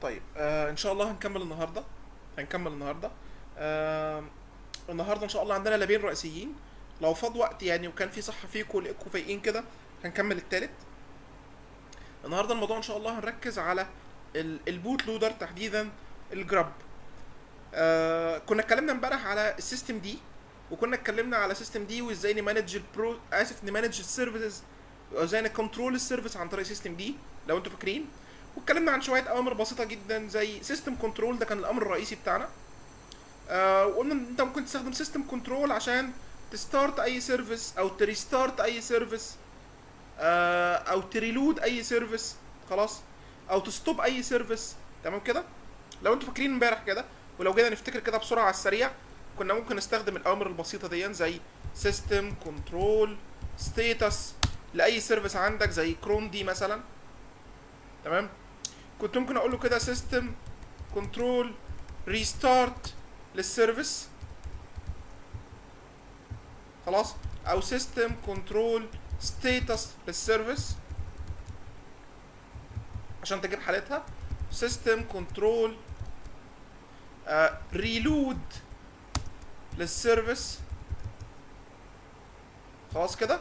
طيب آه ان شاء الله هنكمل النهارده هنكمل النهارده آه النهارده ان شاء الله عندنا لابين رئيسيين لو فاض وقت يعني وكان في صحه فيكم لقيتكم فايقين كده هنكمل التالت النهارده الموضوع ان شاء الله هنركز على ال- البوت لودر تحديدا الجراب آه كنا اتكلمنا امبارح على السيستم دي وكنا اتكلمنا على سيستم دي وازاي نمانج البرو اسف نمانج السيرفيسز وازاي نكنترول السيرفيس عن طريق سيستم دي لو انتوا فاكرين واتكلمنا عن شويه اوامر بسيطه جدا زي سيستم كنترول ده كان الامر الرئيسي بتاعنا آه وقلنا ان انت ممكن تستخدم سيستم كنترول عشان تستارت اي سيرفيس او تريستارت اي سيرفيس آه او تريلود اي سيرفيس خلاص او تستوب اي سيرفيس تمام كده لو انتوا فاكرين امبارح كده ولو جينا نفتكر كده بسرعه على السريع كنا ممكن نستخدم الاوامر البسيطه دي زي سيستم كنترول ستيتس لاي سيرفيس عندك زي كرون دي مثلا تمام كنت ممكن اقول له كده سيستم كنترول ريستارت للسيرفيس خلاص او سيستم كنترول ستيتس للسيرفيس عشان تجيب حالتها سيستم كنترول ريلود للسيرفيس خلاص كده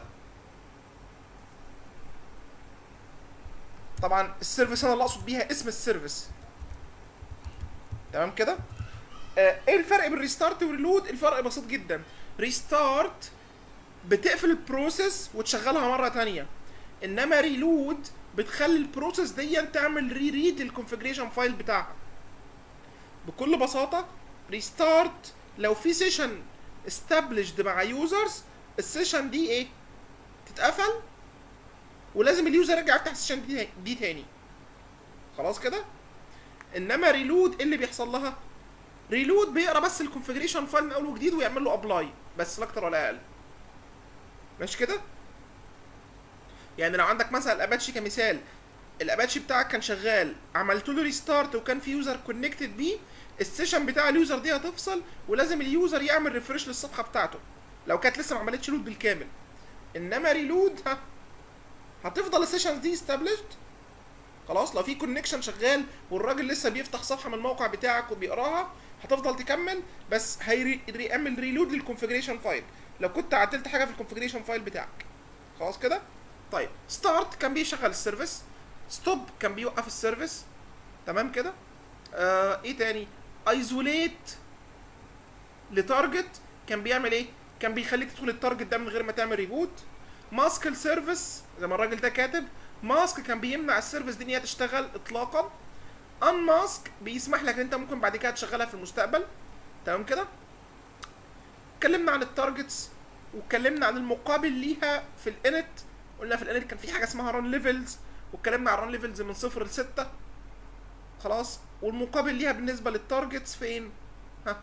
طبعا السيرفيس انا اللي اقصد بيها اسم السيرفيس تمام كده آه ايه الفرق بين ريستارت وريلود الفرق بسيط جدا ريستارت بتقفل البروسيس وتشغلها مره تانية انما ريلود بتخلي البروسيس دي تعمل ري ريد للكونفجريشن فايل بتاعها بكل بساطه ريستارت لو في سيشن استابليشد مع يوزرز السيشن دي ايه تتقفل ولازم اليوزر يرجع يفتح السيشن دي, دي تاني خلاص كده انما ريلود ايه اللي بيحصل لها ريلود بيقرا بس الكونفجريشن فايل من اول وجديد ويعمل له ابلاي بس لا اكتر ولا اقل ماشي كده يعني لو عندك مثلا الاباتشي كمثال الاباتشي بتاعك كان شغال عملت له ريستارت وكان في يوزر كونكتد بيه السيشن بتاع اليوزر دي هتفصل ولازم اليوزر يعمل ريفرش للصفحه بتاعته لو كانت لسه ما عملتش لود بالكامل انما ريلود ها هتفضل السيشنز دي استابليشد خلاص لو في كونكشن شغال والراجل لسه بيفتح صفحه من الموقع بتاعك وبيقراها هتفضل تكمل بس هيعمل ريلود للكونفجريشن فايل لو كنت عدلت حاجه في الكونفجريشن فايل بتاعك خلاص كده طيب ستارت كان بيشغل السيرفيس ستوب كان بيوقف السيرفيس تمام كده آه ايه تاني ايزوليت لتارجت كان بيعمل ايه كان بيخليك تدخل التارجت ده من غير ما تعمل ريبوت ماسك السيرفيس زي ما الراجل ده كاتب ماسك كان بيمنع السيرفيس دي ان هي تشتغل اطلاقا ان ماسك بيسمح لك ان انت ممكن بعد كده تشغلها في المستقبل تمام كده اتكلمنا عن التارجتس واتكلمنا عن المقابل ليها في الانت قلنا في الانت كان في حاجه اسمها ران ليفلز واتكلمنا عن ران ليفلز من صفر لستة خلاص والمقابل ليها بالنسبه للتارجتس فين ها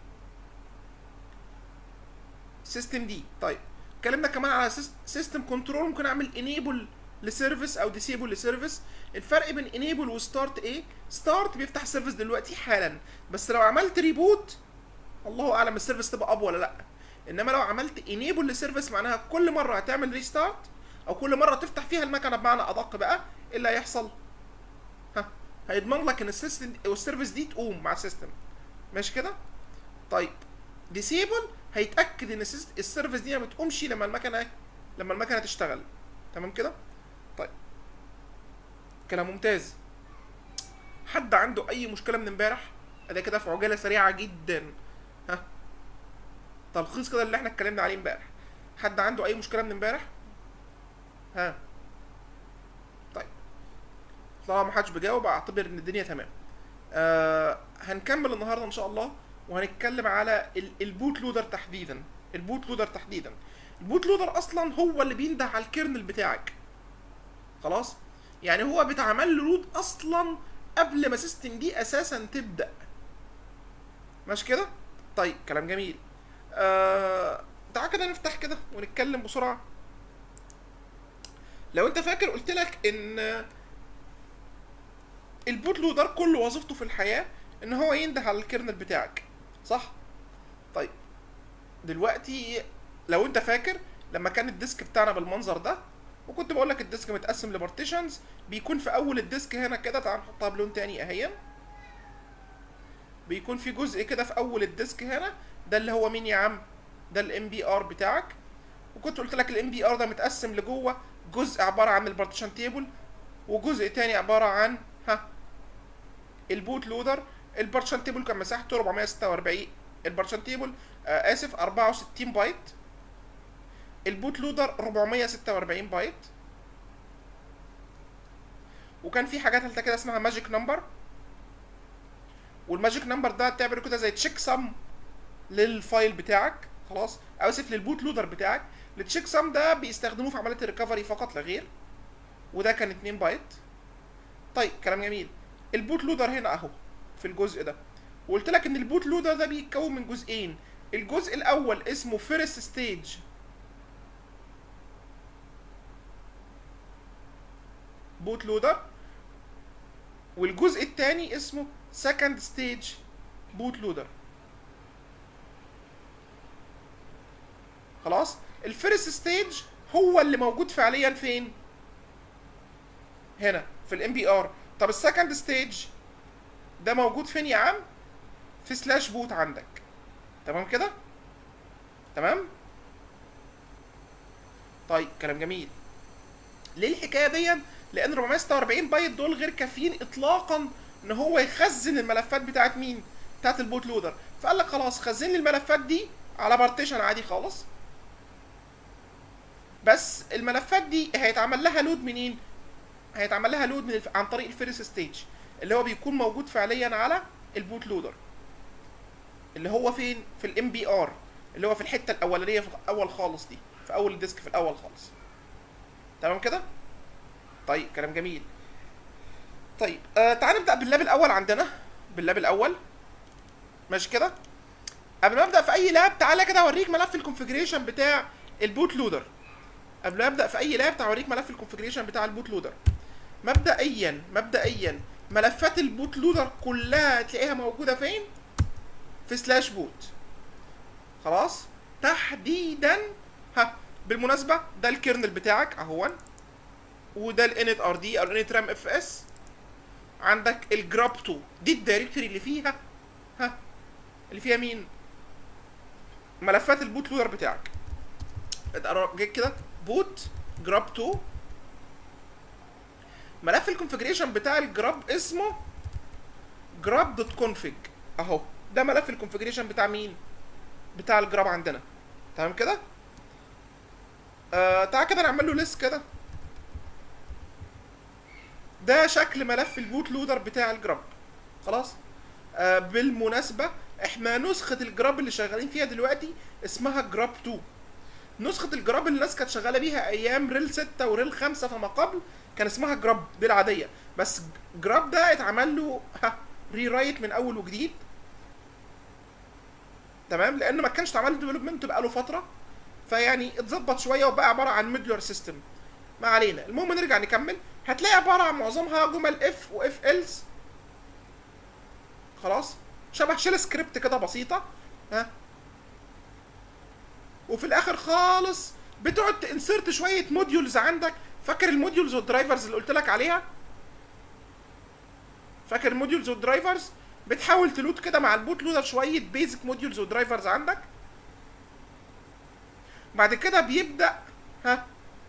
سيستم دي طيب اتكلمنا كمان على سيستم كنترول ممكن اعمل انيبل لسيرفيس او ديسيبل لسيرفيس الفرق بين انيبل وستارت ايه ستارت بيفتح السيرفيس دلوقتي حالا بس لو عملت ريبوت الله اعلم السيرفيس تبقى اب ولا لا انما لو عملت انيبل لسيرفيس معناها كل مره هتعمل ريستارت او كل مره تفتح فيها المكنه بمعنى ادق بقى ايه اللي هيحصل ها هيضمن لك ان السيستم او السيرفيس دي تقوم مع السيستم ماشي كده طيب ديسيبل هيتاكد ان السيرفيس دي ما بتقومش لما المكنه لما المكنه تشتغل تمام كده طيب كلام ممتاز حد عنده اي مشكله من امبارح ادي كده في عجاله سريعه جدا ها تلخيص كده اللي احنا اتكلمنا عليه امبارح حد عنده اي مشكله من امبارح ها طيب طالما ما حدش بيجاوب اعتبر ان الدنيا تمام آه هنكمل النهارده ان شاء الله وهنتكلم على البوت لودر تحديدا البوت لودر تحديدا البوت لودر اصلا هو اللي بينده على الكيرنل بتاعك خلاص يعني هو بيتعمل له لود اصلا قبل ما سيستم دي اساسا تبدا ماشي كده طيب كلام جميل آه تعال كده نفتح كده ونتكلم بسرعه لو انت فاكر قلت لك ان البوت لودر كل وظيفته في الحياه ان هو ينده على الكيرنل بتاعك صح طيب دلوقتي لو انت فاكر لما كان الديسك بتاعنا بالمنظر ده وكنت بقول لك الديسك متقسم لبارتيشنز بيكون في اول الديسك هنا كده تعال نحطها بلون تاني اهي بيكون في جزء كده في اول الديسك هنا ده اللي هو مين يا عم ده الام بي ار بتاعك وكنت قلت لك الام بي ار ده متقسم لجوه جزء عباره عن البارتيشن تيبل وجزء تاني عباره عن ها البوت لودر البارتيشن تيبل كان مساحته 446 البارتيشن تيبل آه اسف 64 بايت البوت لودر 446 بايت وكان في حاجات ثالثه كده اسمها ماجيك نمبر والماجيك نمبر ده تعمله كده زي تشيك سم للفايل بتاعك خلاص او اسف للبوت لودر بتاعك التشيك سم ده بيستخدموه في عمليه الريكفري فقط لا غير وده كان 2 بايت طيب كلام جميل البوت لودر هنا اهو في الجزء ده وقلت لك ان البوت لودر ده بيتكون من جزئين الجزء الاول اسمه فيرست ستيج بوت لودر والجزء الثاني اسمه سكند ستيج بوت لودر خلاص الفيرست ستيج هو اللي موجود فعليا فين هنا في الام بي ار طب السكند ستيج ده موجود فين يا عم في سلاش بوت عندك تمام كده تمام طيب كلام جميل ليه الحكايه دي لان 446 بايت دول غير كافيين اطلاقا ان هو يخزن الملفات بتاعت مين بتاعت البوت لودر فقال لك خلاص خزن لي الملفات دي على بارتيشن عادي خالص بس الملفات دي هيتعمل لها لود منين هيتعمل لها لود من الف... عن طريق الفيرست ستيج اللي هو بيكون موجود فعليا على البوت لودر اللي هو فين في الام بي ار اللي هو في الحته الاولانيه في الاول خالص دي في اول الديسك في الاول خالص تمام كده طيب كلام جميل طيب آه تعال نبدا باللاب الاول عندنا باللاب الاول ماشي كده قبل ما ابدا في اي لاب تعالى كده اوريك ملف الكونفيجريشن بتاع البوت لودر قبل ما ابدا في اي لاب تعال اوريك ملف الكونفيجريشن بتاع البوت لودر مبدئيا مبدئيا ملفات البوت لودر كلها هتلاقيها موجوده فين في سلاش بوت خلاص تحديدا ها بالمناسبه ده الكيرنل بتاعك اهون وده الانت ار دي او الانت رام اف اس عندك الجراب 2 دي الدايركتوري اللي فيها ها اللي فيها مين ملفات البوت لودر بتاعك جيت كده بوت جراب 2 ملف الكونفجريشن بتاع الجراب اسمه جراب دوت كونفج اهو ده ملف الكونفجريشن بتاع مين بتاع الجراب عندنا تمام كده آه تعال كده نعمل له ليست كده ده شكل ملف البوت لودر بتاع الجراب خلاص آه بالمناسبة احنا نسخة الجراب اللي شغالين فيها دلوقتي اسمها جراب 2 نسخة الجراب اللي الناس كانت شغالة بيها ايام ريل 6 وريل 5 فما قبل كان اسمها جراب دي العادية بس جراب ده اتعمل له ها ري رايت من اول وجديد تمام لان ما كانش اتعمل له ديفلوبمنت بقاله فترة فيعني اتظبط شوية وبقى عبارة عن ميدلر سيستم ما علينا المهم نرجع نكمل هتلاقي عبارة عن معظمها جمل اف واف ايلز خلاص شبه شيل سكريبت كده بسيطة ها وفي الاخر خالص بتقعد تنسرت شوية موديولز عندك فاكر الموديولز والدرايفرز اللي قلت لك عليها فاكر الموديولز والدرايفرز بتحاول تلود كده مع البوت لودر شوية بيزك موديولز ودرايفرز عندك بعد كده بيبدأ ها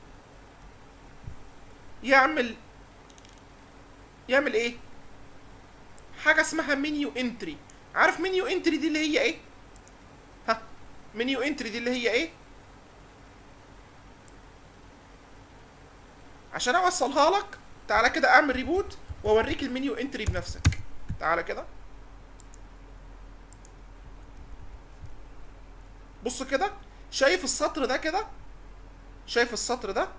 يعمل يعمل ايه حاجه اسمها منيو انتري عارف منيو انتري دي اللي هي ايه ها منيو انتري دي اللي هي ايه عشان اوصلها لك تعالى كده اعمل ريبوت واوريك المنيو انتري بنفسك تعالى كده بص كده شايف السطر ده كده شايف السطر ده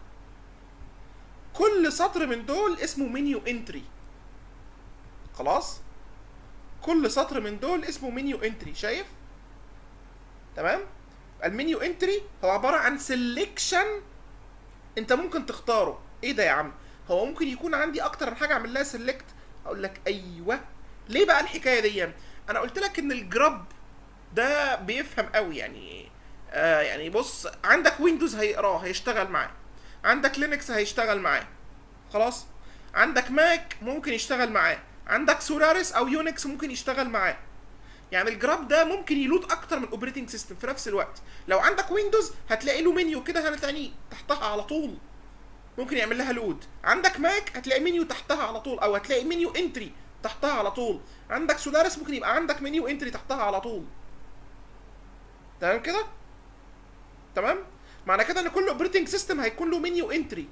كل سطر من دول اسمه منيو انتري خلاص كل سطر من دول اسمه منيو انتري شايف تمام المنيو انتري هو عباره عن سيلكشن انت ممكن تختاره ايه ده يا عم هو ممكن يكون عندي اكتر من حاجه اعمل لها سيلكت اقول لك ايوه ليه بقى الحكايه دي انا قلت لك ان الجراب ده بيفهم قوي يعني آه يعني بص عندك ويندوز هيقراه هيشتغل معاه عندك لينكس هيشتغل معاه خلاص عندك ماك ممكن يشتغل معاه عندك سولاريس او يونكس ممكن يشتغل معاه يعني الجراب ده ممكن يلود اكتر من اوبريتنج سيستم في نفس الوقت لو عندك ويندوز هتلاقي له منيو كده هتلاقيه تحتها على طول ممكن يعمل لها لود عندك ماك هتلاقي منيو تحتها على طول او هتلاقي منيو انتري تحتها على طول عندك سولاريس ممكن يبقى عندك منيو انتري تحتها على طول تمام كده تمام معنى كده ان كل اوبريتنج سيستم هيكون له منيو انتري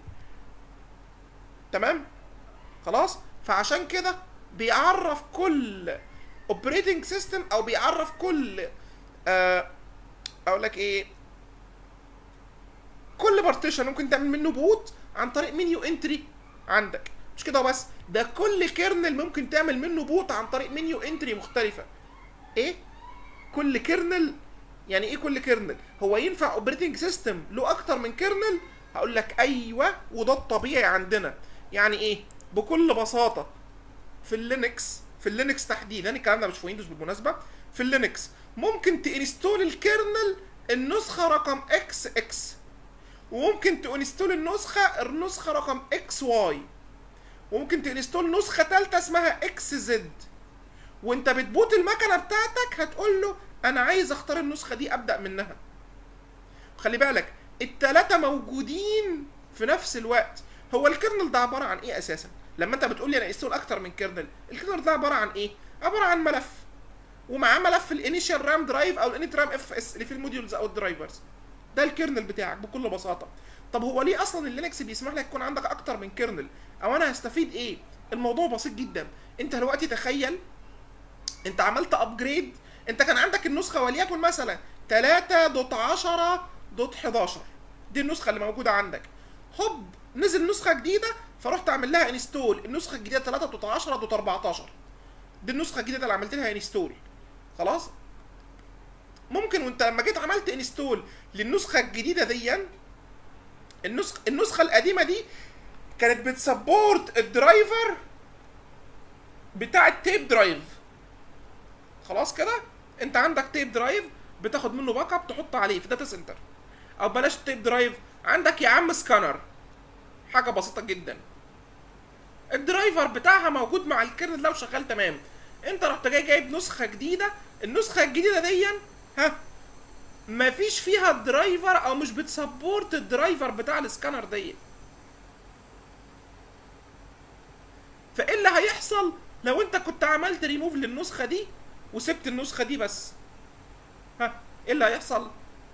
تمام خلاص فعشان كده بيعرف كل اوبريتنج سيستم او بيعرف كل آه اقول لك ايه كل بارتيشن ممكن تعمل منه بوت عن طريق منيو انتري عندك مش كده وبس ده كل كيرنل ممكن تعمل منه بوت عن طريق منيو انتري مختلفه ايه كل كيرنل يعني ايه كل كيرنل هو ينفع اوبريتنج سيستم له اكتر من كيرنل هقول لك ايوه وده الطبيعي عندنا يعني ايه بكل بساطه في اللينكس في اللينكس تحديدا الكلام ده مش في ويندوز بالمناسبه في اللينكس ممكن تانستول الكيرنل النسخه رقم اكس اكس وممكن تانستول النسخه النسخه رقم اكس واي وممكن تانستول نسخه ثالثه اسمها اكس زد وانت بتبوت المكنه بتاعتك هتقول له انا عايز اختار النسخه دي ابدا منها خلي بالك التلاتة موجودين في نفس الوقت هو الكيرنل ده عباره عن ايه اساسا لما انت بتقول لي انا استول اكتر من كيرنل الكيرنل ده عباره عن ايه عباره عن ملف ومعاه ملف الانيشال رام درايف او الانيت رام اف اس اللي في الموديولز او الدرايفرز ده الكيرنل بتاعك بكل بساطه طب هو ليه اصلا اللينكس بيسمح لك يكون عندك اكتر من كيرنل او انا هستفيد ايه الموضوع بسيط جدا انت دلوقتي تخيل انت عملت ابجريد انت كان عندك النسخه وليكن مثلا 3.10.11 دي النسخه اللي موجوده عندك هوب نزل نسخه جديده فرحت اعمل لها انستول النسخه الجديده 3.10.14 دي النسخه الجديده اللي عملت لها انستول خلاص ممكن وانت لما جيت عملت انستول للنسخه الجديده دي النسخه النسخه القديمه دي كانت بتسبورت الدرايفر بتاع التيب درايف خلاص كده انت عندك تيب درايف بتاخد منه باك اب تحط عليه في داتا سنتر او بلاش تيب درايف عندك يا عم سكانر حاجه بسيطه جدا الدرايفر بتاعها موجود مع الكيرنل لو شغال تمام انت رحت جاي جايب نسخه جديده النسخه الجديده دي ها مفيش فيها الدرايفر او مش بتسبورت الدرايفر بتاع السكانر دي فايه اللي هيحصل لو انت كنت عملت ريموف للنسخه دي وسبت النسخه دي بس ها ايه اللي هيحصل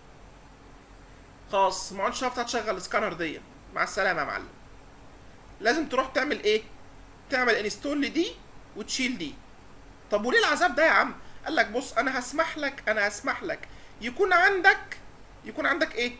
خلاص ما عادش هتعرف تشغل السكانر دي مع السلامه يا معلم لازم تروح تعمل ايه تعمل انستول لدي وتشيل دي طب وليه العذاب ده يا عم قال لك بص انا هسمح لك انا هسمح لك يكون عندك يكون عندك ايه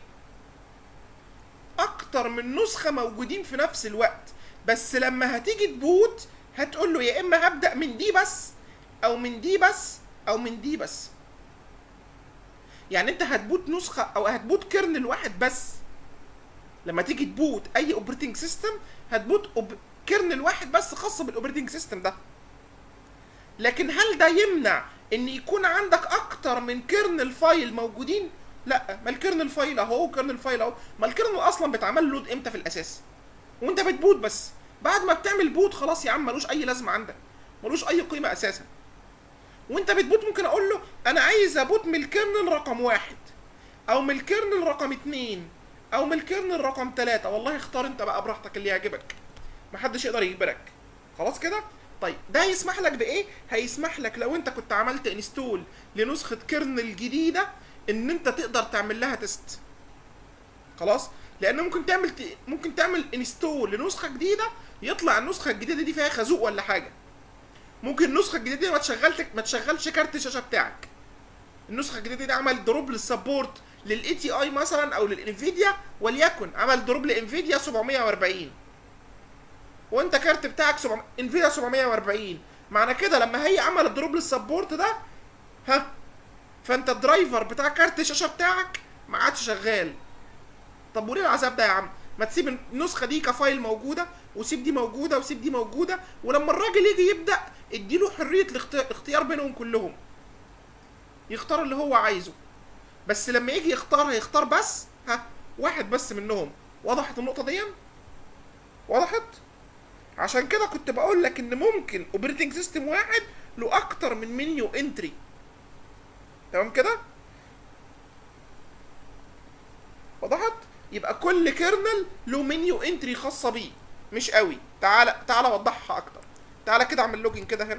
اكتر من نسخه موجودين في نفس الوقت بس لما هتيجي تبوت هتقول له يا اما هبدا من دي بس او من دي بس او من دي بس يعني انت هتبوت نسخه او هتبوت كيرنل واحد بس لما تيجي تبوت اي اوبريتنج سيستم هتبوت أوب... كيرنل واحد بس خاص بالاوبريتنج سيستم ده لكن هل ده يمنع ان يكون عندك اكتر من كيرنل فايل موجودين لا ما الكيرنل فايل اهو كيرنل فايل اهو ما الكيرنل اصلا بيتعمل لود امتى في الاساس وانت بتبوت بس بعد ما بتعمل بوت خلاص يا عم ملوش اي لازمه عندك ملوش اي قيمه اساسا وانت بتبوت ممكن اقول له انا عايز ابوت من الكيرنل رقم واحد او من الكيرنل رقم اتنين او من الكيرنل رقم تلاتة والله اختار انت بقى براحتك اللي يعجبك محدش يقدر يجبرك خلاص كده طيب ده هيسمح لك بايه هيسمح لك لو انت كنت عملت انستول لنسخه كيرنل جديده ان انت تقدر تعمل لها تيست خلاص لان ممكن تعمل ت... ممكن تعمل انستول لنسخه جديده يطلع النسخه الجديده دي فيها خازوق ولا حاجه ممكن النسخه الجديده دي ما تشغلش ما تشغلش كارت الشاشه بتاعك النسخه الجديده دي عمل دروب للسبورت للاي تي اي مثلا او للانفيديا وليكن عمل دروب لانفيديا 740 وانت كارت بتاعك 700 انفيديا 740 معنى كده لما هي عمل الدروب للسبورت ده ها فانت الدرايفر بتاع كارت الشاشه بتاعك ما عادش شغال طب وليه العذاب ده يا عم ما تسيب النسخه دي كفايل موجوده وسيب دي موجوده وسيب دي موجوده ولما الراجل يجي يبدا اديله حريه الاختيار بينهم كلهم يختار اللي هو عايزه بس لما يجي يختار هيختار بس ها واحد بس منهم وضحت النقطه دي وضحت عشان كده كنت بقول لك ان ممكن اوبريتنج سيستم واحد له اكتر من منيو انتري تمام كده وضحت يبقى كل كيرنل له منيو انتري خاصه بيه مش قوي تعالى تعالى اوضحها اكتر تعالى كده اعمل لوجن كده هنا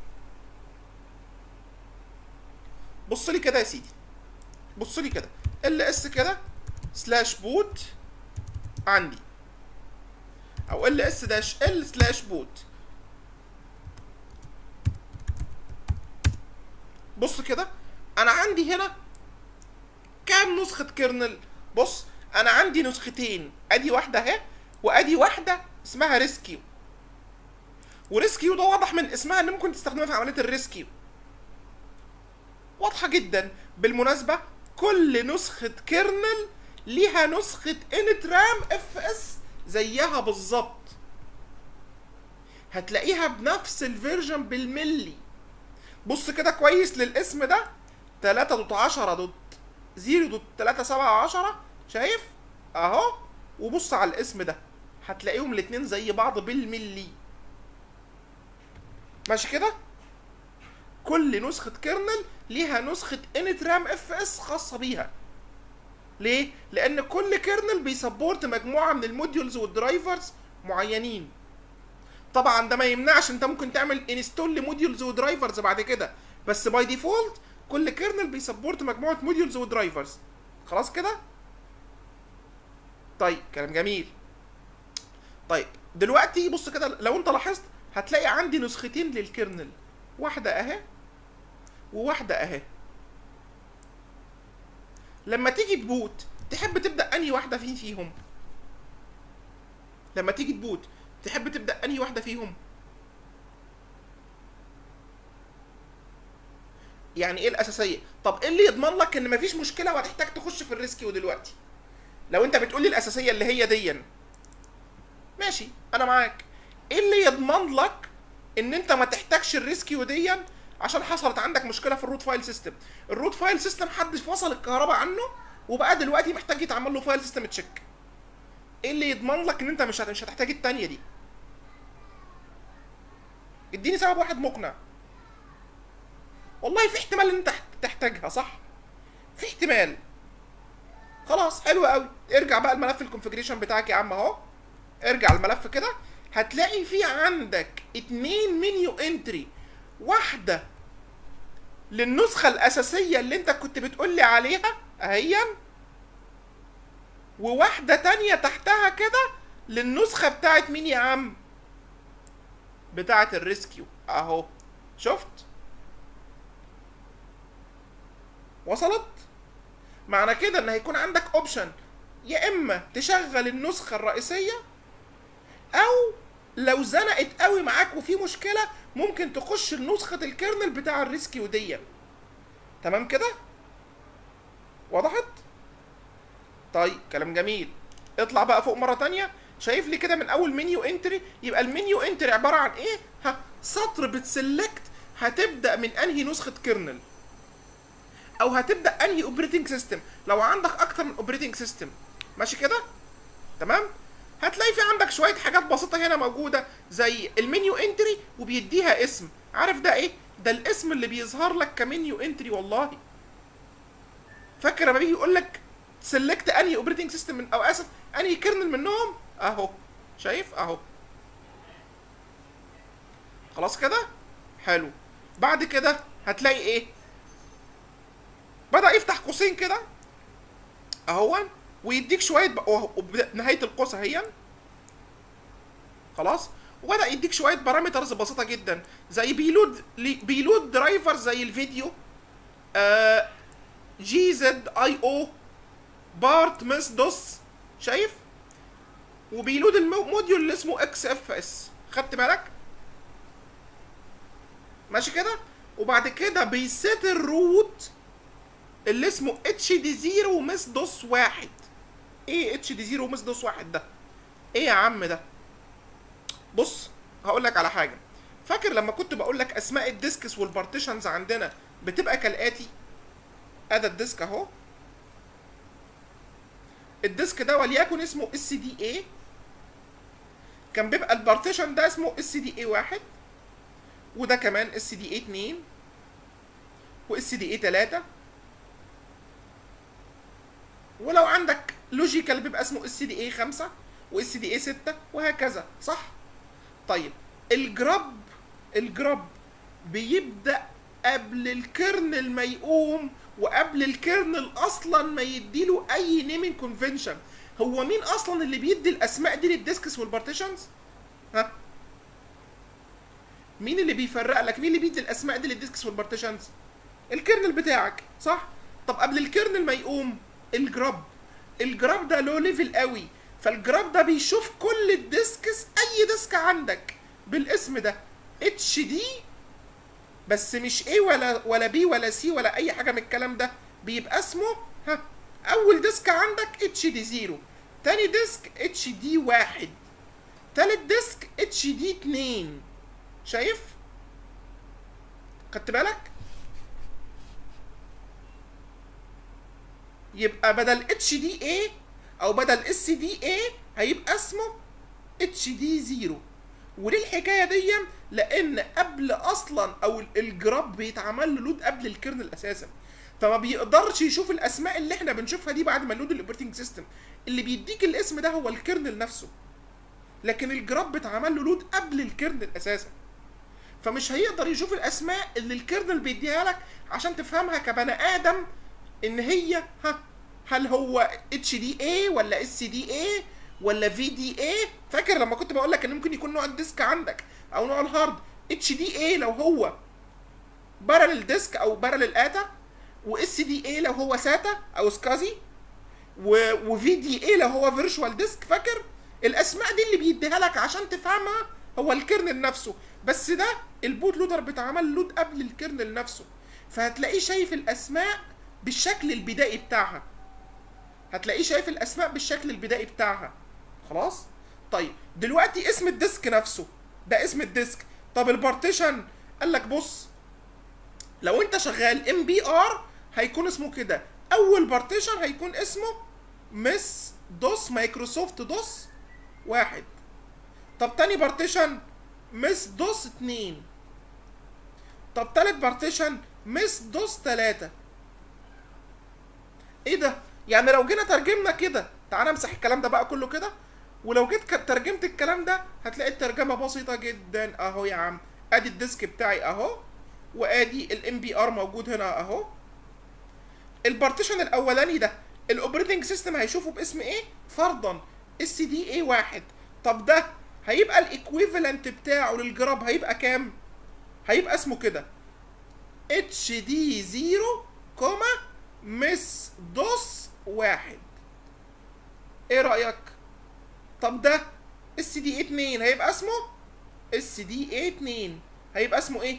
بص لي كده يا سيدي بص لي كده ال اس كده سلاش بوت عندي او ال اس داش ال سلاش بوت بص كده انا عندي هنا كام نسخة كيرنل بص انا عندي نسختين ادي واحدة اهي وادي واحدة اسمها ريسكيو وريسكيو ده واضح من اسمها ان ممكن تستخدمها في عملية الريسكيو واضحة جدا بالمناسبة كل نسخة كيرنل ليها نسخة انت رام اف اس زيها بالظبط هتلاقيها بنفس الفيرجن بالملي بص كده كويس للاسم ده 3 دوت 10 دوت 0 دوت 3 7 10 شايف اهو وبص على الاسم ده هتلاقيهم الاتنين زي بعض بالملي ماشي كده كل نسخة كيرنل ليها نسخة انت رام اف اس خاصة بيها ليه؟ لأن كل كيرنل بيسبورت مجموعة من الموديولز والدرايفرز معينين طبعا ده ما يمنعش انت ممكن تعمل انستول لموديولز ودرايفرز بعد كده بس باي ديفولت كل كيرنل بيسبورت مجموعة موديولز ودرايفرز خلاص كده؟ طيب كلام جميل طيب دلوقتي بص كده لو انت لاحظت هتلاقي عندي نسختين للكيرنل واحدة اهي وواحدة اهي لما تيجي تبوت تحب تبدأ انهي واحدة فين فيهم لما تيجي تبوت تحب تبدأ انهي واحدة فيهم يعني ايه الاساسية طب ايه اللي يضمن لك ان مفيش مشكلة وهتحتاج تخش في الريسكيو دلوقتي لو انت بتقولي الاساسية اللي هي ديا ماشي انا معاك ايه اللي يضمن لك ان انت ما تحتاجش الريسكيو ديا عشان حصلت عندك مشكله في الروت فايل سيستم الروت فايل سيستم حد فصل الكهرباء عنه وبقى دلوقتي محتاج يتعمل له فايل سيستم تشيك ايه اللي يضمن لك ان انت مش مش هتحتاج التانية دي اديني سبب واحد مقنع والله في احتمال ان انت تحتاجها صح في احتمال خلاص حلو قوي ارجع بقى الملف الكونفجريشن بتاعك يا عم اهو ارجع الملف كده هتلاقي في عندك اتنين منيو انتري واحدة للنسخة الأساسية اللي أنت كنت بتقولي عليها أهيا وواحدة تانية تحتها كده للنسخة بتاعت مين يا عم؟ بتاعت الريسكيو أهو شفت؟ وصلت؟ معنى كده إن هيكون عندك أوبشن يا إما تشغل النسخة الرئيسية أو لو زنقت قوي معاك وفي مشكله ممكن تخش نسخه الكيرنل بتاع الريسكيو دي تمام كده وضحت طيب كلام جميل اطلع بقى فوق مره تانية شايف لي كده من اول منيو انتري يبقى المنيو انتري عباره عن ايه ها سطر بتسلكت هتبدا من انهي نسخه كيرنل او هتبدا انهي اوبريتنج سيستم لو عندك اكتر من اوبريتنج سيستم ماشي كده تمام هتلاقي في عندك شويه حاجات بسيطه هنا موجوده زي المنيو انتري وبيديها اسم عارف ده ايه ده الاسم اللي بيظهر لك كمنيو انتري والله فاكر لما بيجي يقول لك سلكت انهي اوبريتنج سيستم من او اسف انهي كيرنل منهم اهو شايف اهو خلاص كده حلو بعد كده هتلاقي ايه بدا يفتح قوسين كده اهو ويديك شويه بقى نهايه القوس اهي خلاص وبدا يديك شويه بارامترز بسيطه جدا زي بيلود بيلود درايفر زي الفيديو آه جي زد اي او بارت مس دوس شايف وبيلود الموديول اللي اسمه اكس اف اس خدت بالك ماشي كده وبعد كده بيسيت الروت اللي اسمه اتش دي زيرو مس دوس واحد ايه اتش دي زيرو مس دوس واحد ده ايه يا عم ده بص هقول لك على حاجه فاكر لما كنت بقول لك اسماء الديسكس والبارتيشنز عندنا بتبقى كالاتي ادي الديسك اهو الديسك ده وليكن اسمه اس دي اي كان بيبقى البارتيشن ده اسمه اس دي اي واحد وده كمان اس دي اي اتنين واس دي اي تلاتة ولو عندك لوجيكال بيبقى اسمه اس دي اي 5 واس دي اي 6 وهكذا صح طيب الجراب الجراب بيبدا قبل الكيرنل ما يقوم وقبل الكيرنل اصلا ما يديله اي نيمينج كونفنشن هو مين اصلا اللي بيدي الاسماء دي للديسكس والبارتيشنز ها مين اللي بيفرق لك مين اللي بيدي الاسماء دي للديسكس والبارتيشنز الكيرنل بتاعك صح طب قبل الكيرنل ما يقوم الجراب الجراب ده له ليفل قوي فالجراب ده بيشوف كل الديسكس اي ديسك عندك بالاسم ده اتش دي بس مش ايه ولا ولا بي ولا سي ولا اي حاجه من الكلام ده بيبقى اسمه ها اول ديسك عندك اتش دي زيرو تاني ديسك اتش دي واحد تالت ديسك اتش دي اتنين شايف خدت بالك يبقى بدل اتش دي اي او بدل اس دي اي هيبقى اسمه اتش دي زيرو وليه الحكايه دي لان قبل اصلا او الجراب بيتعمل له لود قبل الكيرنل اساسا فما بيقدرش يشوف الاسماء اللي احنا بنشوفها دي بعد ما نلود الاوبريتنج سيستم اللي بيديك الاسم ده هو الكيرنل نفسه لكن الجراب بيتعمل له لود قبل الكيرنل اساسا فمش هيقدر يشوف الاسماء اللي الكيرنل بيديها لك عشان تفهمها كبني ادم ان هي ها هل هو اتش دي اي ولا اس دي اي ولا في دي اي فاكر لما كنت بقول لك ان ممكن يكون نوع الديسك عندك او نوع الهارد اتش دي اي لو هو بارل ديسك او بارل اتا واس دي اي لو هو ساتا او سكازي وفي دي اي لو هو فيرتشوال ديسك فاكر الاسماء دي اللي بيديها لك عشان تفهمها هو الكيرنل نفسه بس ده البوت لودر بيتعمل لود قبل الكيرنل نفسه فهتلاقيه شايف الاسماء بالشكل البدائي بتاعها هتلاقيه شايف الاسماء بالشكل البدائي بتاعها خلاص طيب دلوقتي اسم الديسك نفسه ده اسم الديسك طب البارتيشن قال لك بص لو انت شغال ام بي ار هيكون اسمه كده اول بارتيشن هيكون اسمه مس دوس مايكروسوفت دوس واحد طب تاني بارتيشن مس دوس اتنين طب تالت بارتيشن مس دوس تلاتة ايه ده يعني لو جينا ترجمنا كده تعالى امسح الكلام ده بقى كله كده ولو جيت ترجمت الكلام ده هتلاقي الترجمه بسيطه جدا اهو يا عم ادي الديسك بتاعي اهو وادي الام بي ار موجود هنا اهو البارتيشن الاولاني ده الاوبريتنج سيستم هيشوفه باسم ايه فرضا اس دي اي واحد طب ده هيبقى الايكويفالنت بتاعه للجراب هيبقى كام هيبقى اسمه كده اتش دي زيرو كوما مس دوس واحد ايه رايك طب ده اس دي اي 2 هيبقى اسمه اس دي اي 2 هيبقى اسمه ايه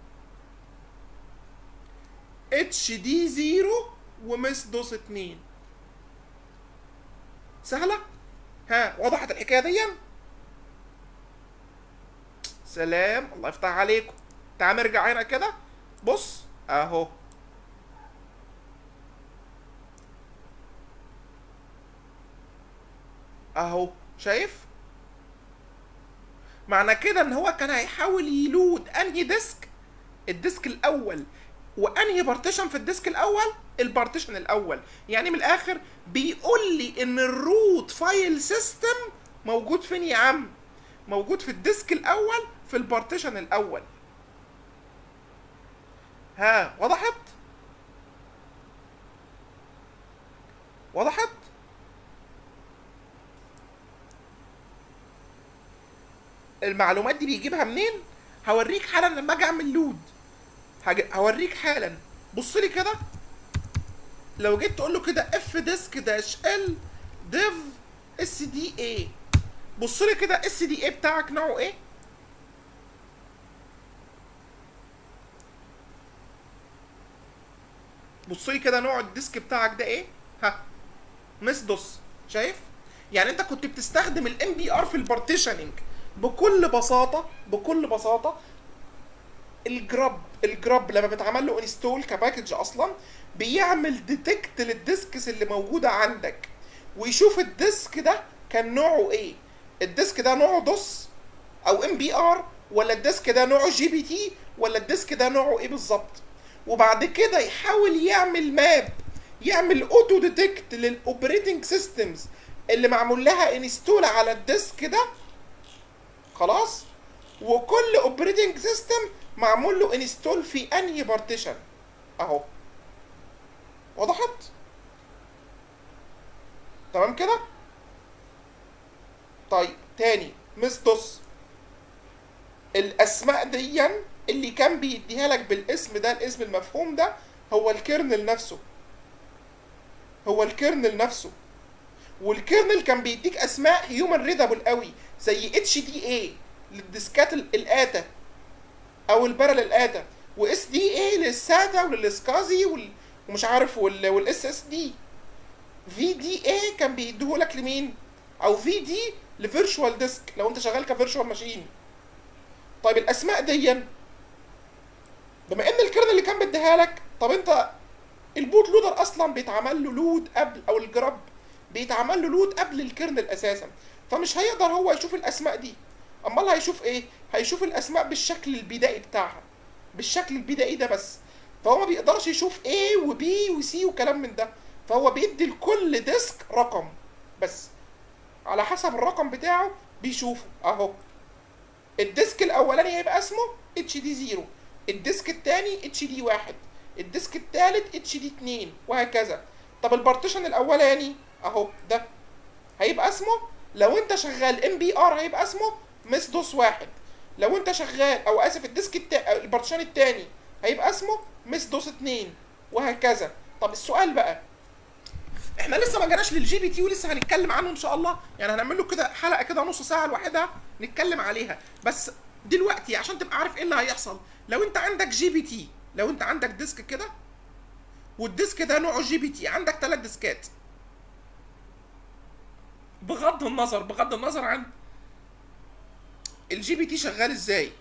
اتش دي 0 ومس دوس 2 سهله ها وضحت الحكايه دي سلام الله يفتح عليكم تعال نرجع هنا كده بص اهو اهو شايف معنى كده ان هو كان هيحاول يلود انهي ديسك الديسك الاول وانهي بارتيشن في الديسك الاول البارتيشن الاول يعني من الاخر بيقول لي ان الروت فايل سيستم موجود فين يا عم موجود في الديسك الاول في البارتيشن الاول ها وضحت وضحت المعلومات دي بيجيبها منين هوريك حالا لما اجي اعمل لود هج- هوريك حالا بص لي كده لو جيت تقول له كده اف ديسك داش ال ديف اس دي اي بص لي كده اس دي اي بتاعك نوعه ايه بص لي كده نوع الديسك بتاعك ده ايه ها مس دوس شايف يعني انت كنت بتستخدم الام بي ار في البارتيشننج بكل بساطه بكل بساطه الجراب الجراب لما بيتعمل له انستول كباكج اصلا بيعمل ديتكت للديسكس اللي موجوده عندك ويشوف الديسك ده كان نوعه ايه الديسك ده نوعه دوس او ام بي ار ولا الديسك ده نوعه جي بي تي ولا الديسك ده نوعه ايه بالظبط وبعد كده يحاول يعمل ماب يعمل اوتو ديتكت للاوبريتنج سيستمز اللي معمول لها انستول على الديسك ده خلاص وكل اوبريتنج سيستم معمول له انستول في انهي بارتيشن اهو وضحت تمام كده طيب تاني مس دوس الاسماء دي اللي كان بيديها لك بالاسم ده الاسم المفهوم ده هو الكيرنل نفسه هو الكيرنل نفسه والكيرنل كان بيديك اسماء هيومن ريدابل قوي زي اتش دي اي للديسكات ال- الاتا او البارل الاتا واس دي اي للساتا وللسكازي وال- ومش عارف والاس اس دي في دي اي كان بيديهولك لمين او في دي لفيرتشوال ديسك لو انت شغال كفيرتشوال ماشين طيب الاسماء دي بما ان الكيرنل اللي كان بيديها لك طب انت البوت لودر اصلا بيتعمل له لود قبل او الجراب بيتعمل له لود قبل الكيرنل اساسا فمش هيقدر هو يشوف الاسماء دي امال هيشوف ايه هيشوف الاسماء بالشكل البدائي بتاعها بالشكل البدائي ده بس فهو ما بيقدرش يشوف A و B و C وكلام من ده فهو بيدي لكل ديسك رقم بس على حسب الرقم بتاعه بيشوفه اهو الديسك الاولاني هيبقى اسمه اتش دي 0 الديسك الثاني اتش دي 1 الديسك الثالث اتش دي 2 وهكذا طب البارتيشن الاولاني اهو ده هيبقى اسمه لو انت شغال ام بي ار هيبقى اسمه مس دوس واحد لو انت شغال او اسف الديسك التا... البارتيشن الثاني هيبقى اسمه مس دوس 2 وهكذا طب السؤال بقى احنا لسه ما جيناش للجي بي تي ولسه هنتكلم عنه ان شاء الله يعني هنعمل له كده حلقه كده نص ساعه لوحدها نتكلم عليها بس دلوقتي عشان تبقى عارف ايه اللي هيحصل لو انت عندك جي بي تي لو انت عندك ديسك كده والديسك ده نوعه جي بي تي عندك ثلاث ديسكات بغض النظر بغض النظر عن الجي بي تي شغال ازاي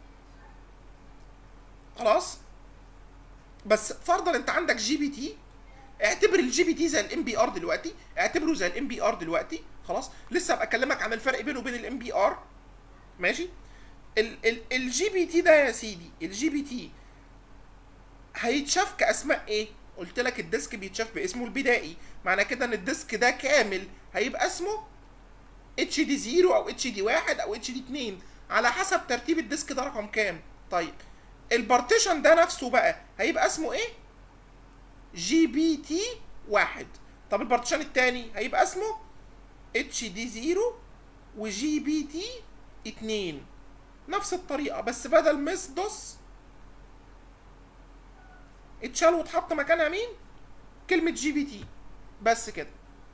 خلاص بس فرضا انت عندك جي بي تي اعتبر الجي بي تي زي الام بي ار دلوقتي اعتبره زي الام بي ار دلوقتي خلاص لسه ابقى اكلمك عن الفرق بينه وبين الام بي ار ماشي الجي بي تي ده يا سيدي الجي بي تي هيتشاف كاسماء ايه قلت لك الديسك بيتشاف باسمه البدائي معنى كده ان الديسك ده كامل هيبقى اسمه اتش دي 0 او اتش دي 1 او اتش دي 2 على حسب ترتيب الديسك ده رقم كام طيب البارتيشن ده نفسه بقى هيبقى اسمه ايه جي بي تي واحد طب البارتيشن التاني هيبقى اسمه اتش دي 0 وجي بي تي 2 نفس الطريقة بس بدل مس دوس اتشال واتحط مكانها مين؟ كلمة جي بي تي بس كده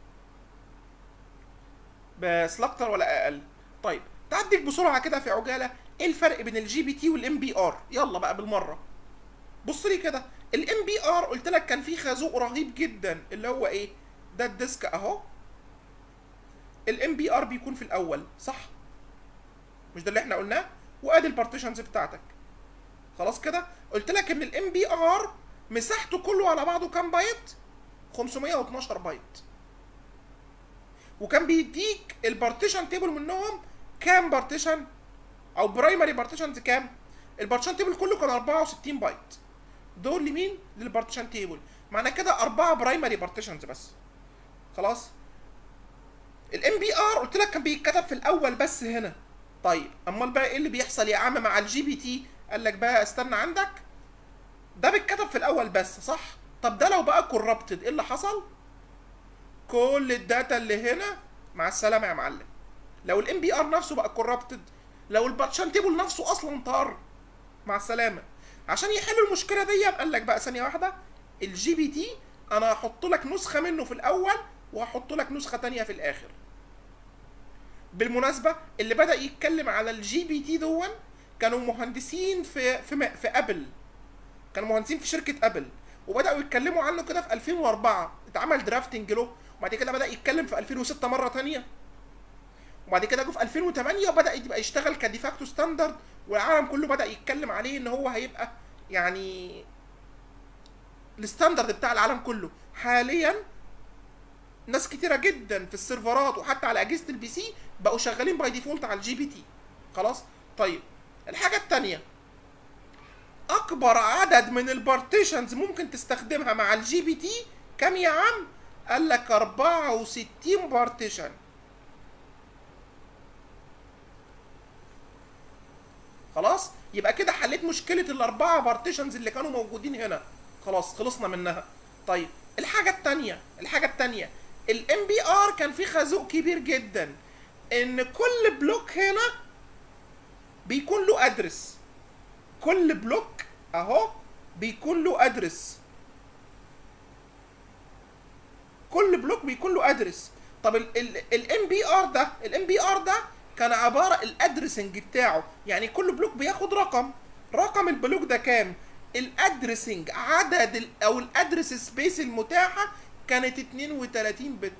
بس لا اكتر ولا اقل طيب تعديك بسرعة كده في عجالة ايه الفرق بين الجي بي تي والام بي ار يلا بقى بالمرة بص لي كده الام بي ار قلت لك كان فيه خازوق رهيب جدا اللي هو ايه ده الديسك اهو الام بي ار بيكون في الاول صح مش ده اللي احنا قلناه وادي البارتيشنز بتاعتك خلاص كده قلت لك ان الام بي ار مساحته كله على بعضه كام بايت 512 بايت وكان بيديك البارتيشن تيبل منهم كام بارتيشن او برايمري بارتيشنز كام البارتيشن تيبل كله كان 64 بايت دول لمين للبارتيشن تيبل معنى كده أربعة برايمري بارتيشنز بس خلاص الام بي ار قلت لك كان بيتكتب في الاول بس هنا طيب امال بقى ايه اللي بيحصل يا عم مع الجي بي تي قال لك بقى استنى عندك ده بيتكتب في الاول بس صح طب ده لو بقى كوربتد ايه اللي حصل كل الداتا اللي هنا مع السلامه يا معلم لو الام بي ار نفسه بقى كوربتد لو البارتيشن تيبل نفسه اصلا طار مع السلامه عشان يحلوا المشكله دي قال لك بقى ثانيه واحده الجي بي تي انا هحط لك نسخه منه في الاول وهحط لك نسخه تانية في الاخر بالمناسبه اللي بدا يتكلم على الجي بي تي دون كانوا مهندسين في في م- في ابل كانوا مهندسين في شركه ابل وبداوا يتكلموا عنه كده في 2004 اتعمل درافتنج له وبعد كده بدا يتكلم في 2006 مره تانية وبعد كده جه في 2008 وبدا يبقى يشتغل كديفاكتو ستاندرد والعالم كله بدا يتكلم عليه ان هو هيبقى يعني الستاندرد بتاع العالم كله حاليا ناس كتيره جدا في السيرفرات وحتى على اجهزه البي سي بقوا شغالين باي ديفولت على الجي بي تي خلاص طيب الحاجه التانية اكبر عدد من البارتيشنز ممكن تستخدمها مع الجي بي تي كام يا عم قال لك 64 بارتيشن خلاص يبقى كده حليت مشكله الاربعه بارتيشنز اللي كانوا موجودين هنا خلاص خلصنا منها طيب الحاجه التانية الحاجه التانية الام بي ار كان فيه خازوق كبير جدا ان كل بلوك هنا بيكون له ادرس كل بلوك اهو بيكون له ادرس كل بلوك بيكون له ادرس طب الام بي ار ده الام بي ار ده كان عباره الادرسنج بتاعه يعني كل بلوك بياخد رقم رقم البلوك ده كام الادرسنج عدد ال او الادرس سبيس المتاحه كانت 32 بت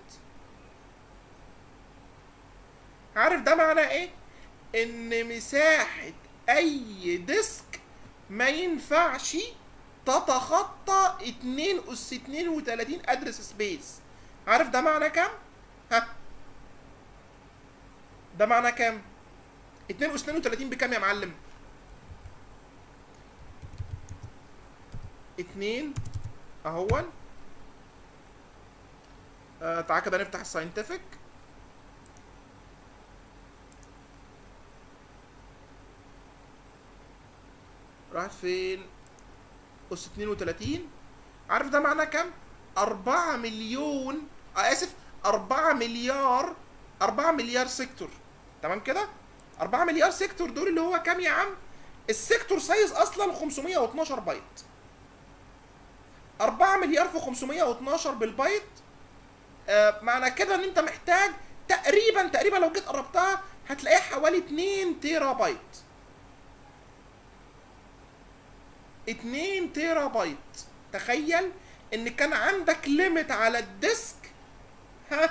عارف ده معناه ايه ان مساحه اي ديسك ما ينفعش تتخطى 2 اس 32 ادرس سبيس عارف ده معناه كام ها ده معناه كام 2 اس 32 بكام يا معلم 2 اهون آه تعالى كده نفتح الساينتفك راحت فين اس 32 عارف ده معناه كام 4 مليون آه اسف 4 مليار 4 مليار سيكتور تمام كده 4 مليار سيكتور دول اللي هو كام يا عم السيكتور سايز اصلا 512 بايت 4 مليار في 512 بالبايت آه معنى كده ان انت محتاج تقريبا تقريبا لو جيت قربتها هتلاقيها حوالي 2 تيرا بايت 2 تيرا بايت تخيل ان كان عندك ليميت على الديسك ها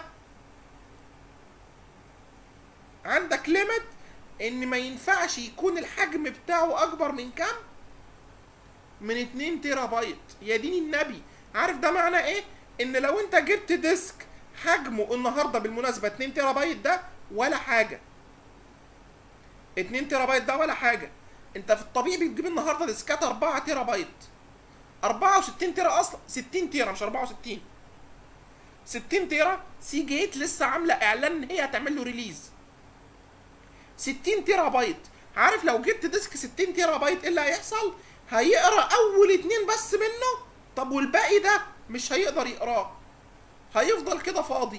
عندك ليميت ان ما ينفعش يكون الحجم بتاعه اكبر من كام من 2 تيرا بايت يا دين النبي عارف ده معناه ايه ان لو انت جبت ديسك حجمه النهارده بالمناسبه 2 تيرا بايت ده ولا حاجه 2 تيرا بايت ده ولا حاجه انت في الطبيعي بتجيب النهارده ديسكات 4 تيرا بايت 64 تيرا اصلا 60 تيرا مش 64 60 تيرا سي جيت لسه عامله اعلان ان هي هتعمل له ريليز 60 تيرا بايت عارف لو جبت ديسك 60 تيرا بايت ايه اللي هيحصل هيقرا اول اتنين بس منه طب والباقي ده مش هيقدر يقراه هيفضل كده فاضي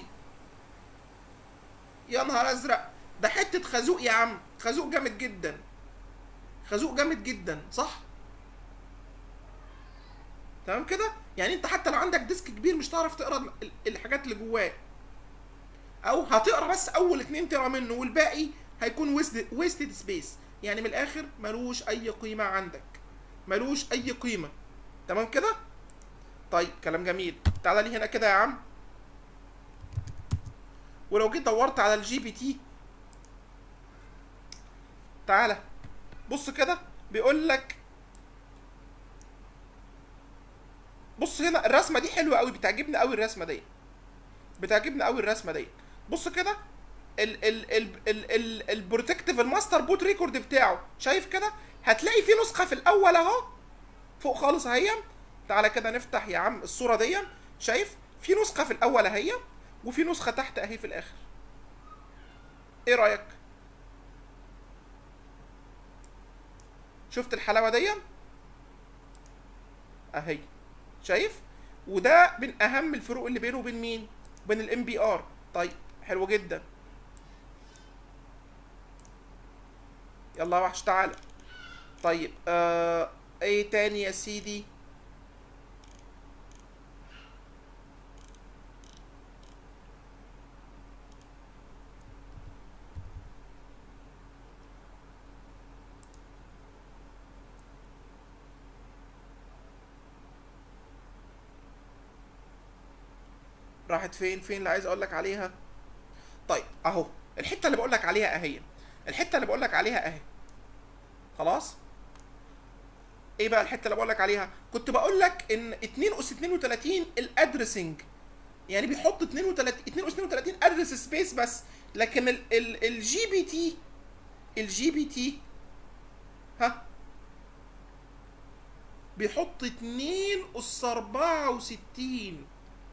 يا نهار ازرق ده حته خازوق يا عم خازوق جامد جدا خازوق جامد جدا صح تمام كده يعني انت حتى لو عندك ديسك كبير مش هتعرف تقرا الحاجات اللي جواه او هتقرا بس اول اتنين تقرا منه والباقي هيكون ويستد سبيس يعني من الاخر ملوش اي قيمه عندك ملوش اي قيمه تمام كده طيب كلام جميل تعالى لي هنا كده يا عم ولو جيت دورت على الجي بي تي تعالى بص كده بيقول لك بص هنا الرسمه دي حلوه قوي بتعجبني قوي الرسمه دي بتعجبني قوي الرسمه دي بص كده ال ال ال ال ال البروتكتيف الماستر بوت ريكورد بتاعه شايف كده هتلاقي في نسخه في الاول اهو فوق خالص اهي تعالى كده نفتح يا عم الصوره دي شايف في نسخه في الاول اهي وفي نسخه تحت اهي في الاخر ايه رايك شفت الحلاوه دي اهي شايف وده من اهم الفروق اللي بينه وبين مين بين الام بي ار طيب حلو جدا يلا يا وحش تعالى طيب آه ايه تاني يا سيدي راحت فين فين اللي عايز اقول لك عليها طيب اهو الحته اللي بقول لك عليها اهي الحته اللي بقول لك عليها اهي خلاص ايه بقى الحته اللي بقول لك عليها كنت بقول لك ان 2 اس 32 الادرسنج يعني بيحط 32 2 اس 32 ادرس سبيس بس لكن الجي بي تي الجي بي تي ها بيحط 2 اس 64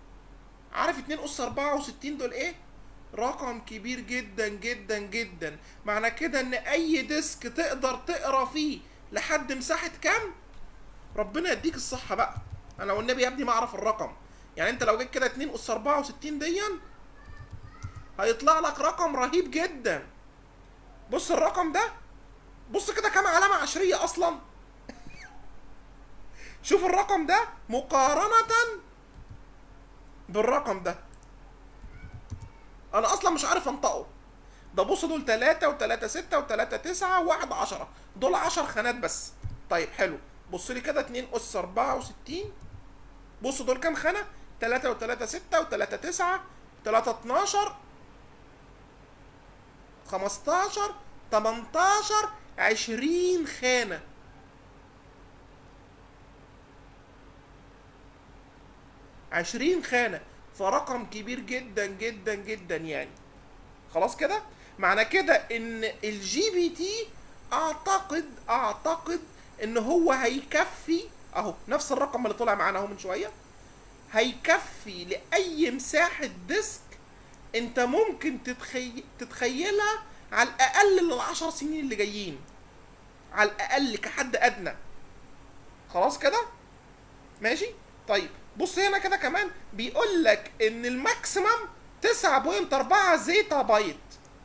عارف 2 اس 64 دول ايه رقم كبير جدا جدا جدا معنى كده ان اي ديسك تقدر تقرا فيه لحد مساحه كام ربنا يديك الصحه بقى انا والنبي يا ابني ما اعرف الرقم يعني انت لو جيت كده 2 اس 64 ديا هيطلع لك رقم رهيب جدا بص الرقم ده بص كده كام علامه عشريه اصلا شوف الرقم ده مقارنه بالرقم ده انا اصلا مش عارف انطقه ده بص دول 3 و3 6 و3 9 و1 10 دول 10 خانات بس طيب حلو بص لي كده 2 اس 64 بص دول كام خانه 3 و3 6 و3 9 3 12 15 18 20 خانه عشرين خانة فرقم كبير جدا جدا جدا يعني خلاص كده معنى كده ان الجي بي تي اعتقد اعتقد ان هو هيكفي اهو نفس الرقم اللي طلع معانا اهو من شويه هيكفي لاي مساحه ديسك انت ممكن تتخي... تتخيلها على الاقل للعشر سنين اللي جايين على الاقل كحد ادنى خلاص كده ماشي طيب بص هنا كده كمان بيقول لك ان الماكسيمم 9.4 زيتا بايت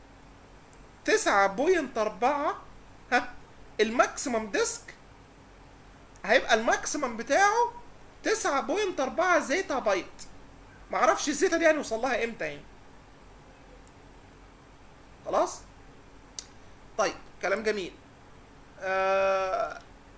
9.4 ها الماكسيمم ديسك هيبقى الماكسيمم بتاعه 9.4 زيتا بايت معرفش الزيتا دي هنوصل لها امتى يعني خلاص طيب كلام جميل آه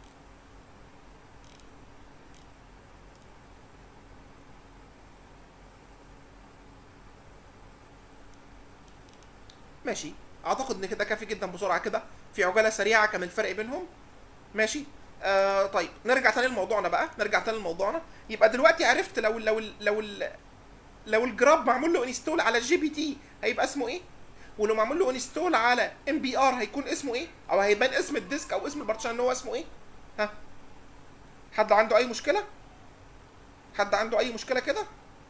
ماشي اعتقد ان كده كافي جدا بسرعه كده في عجاله سريعه كان الفرق بينهم ماشي آه طيب نرجع تاني لموضوعنا بقى نرجع تاني لموضوعنا يبقى دلوقتي عرفت لو لو لو لو, لو الجراب معمول له انستول على الجي بي تي هيبقى اسمه ايه ولو معمول له انستول على ام بي ار هيكون اسمه ايه او هيبان اسم الديسك او اسم البارتيشن ان هو اسمه ايه ها حد عنده اي مشكله حد عنده اي مشكله كده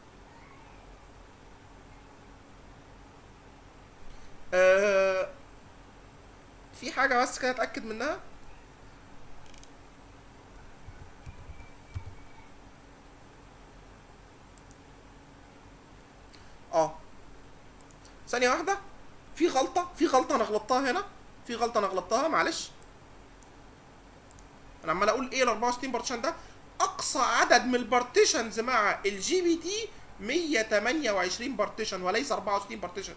آه في حاجه بس كده اتاكد منها اه ثانيه واحده في غلطه في غلطه انا غلطتها هنا في غلطه انا غلطتها معلش انا عمال اقول ايه ال 64 بارتيشن ده اقصى عدد من البارتيشنز مع الجي بي تي 128 بارتيشن وليس 64 بارتيشن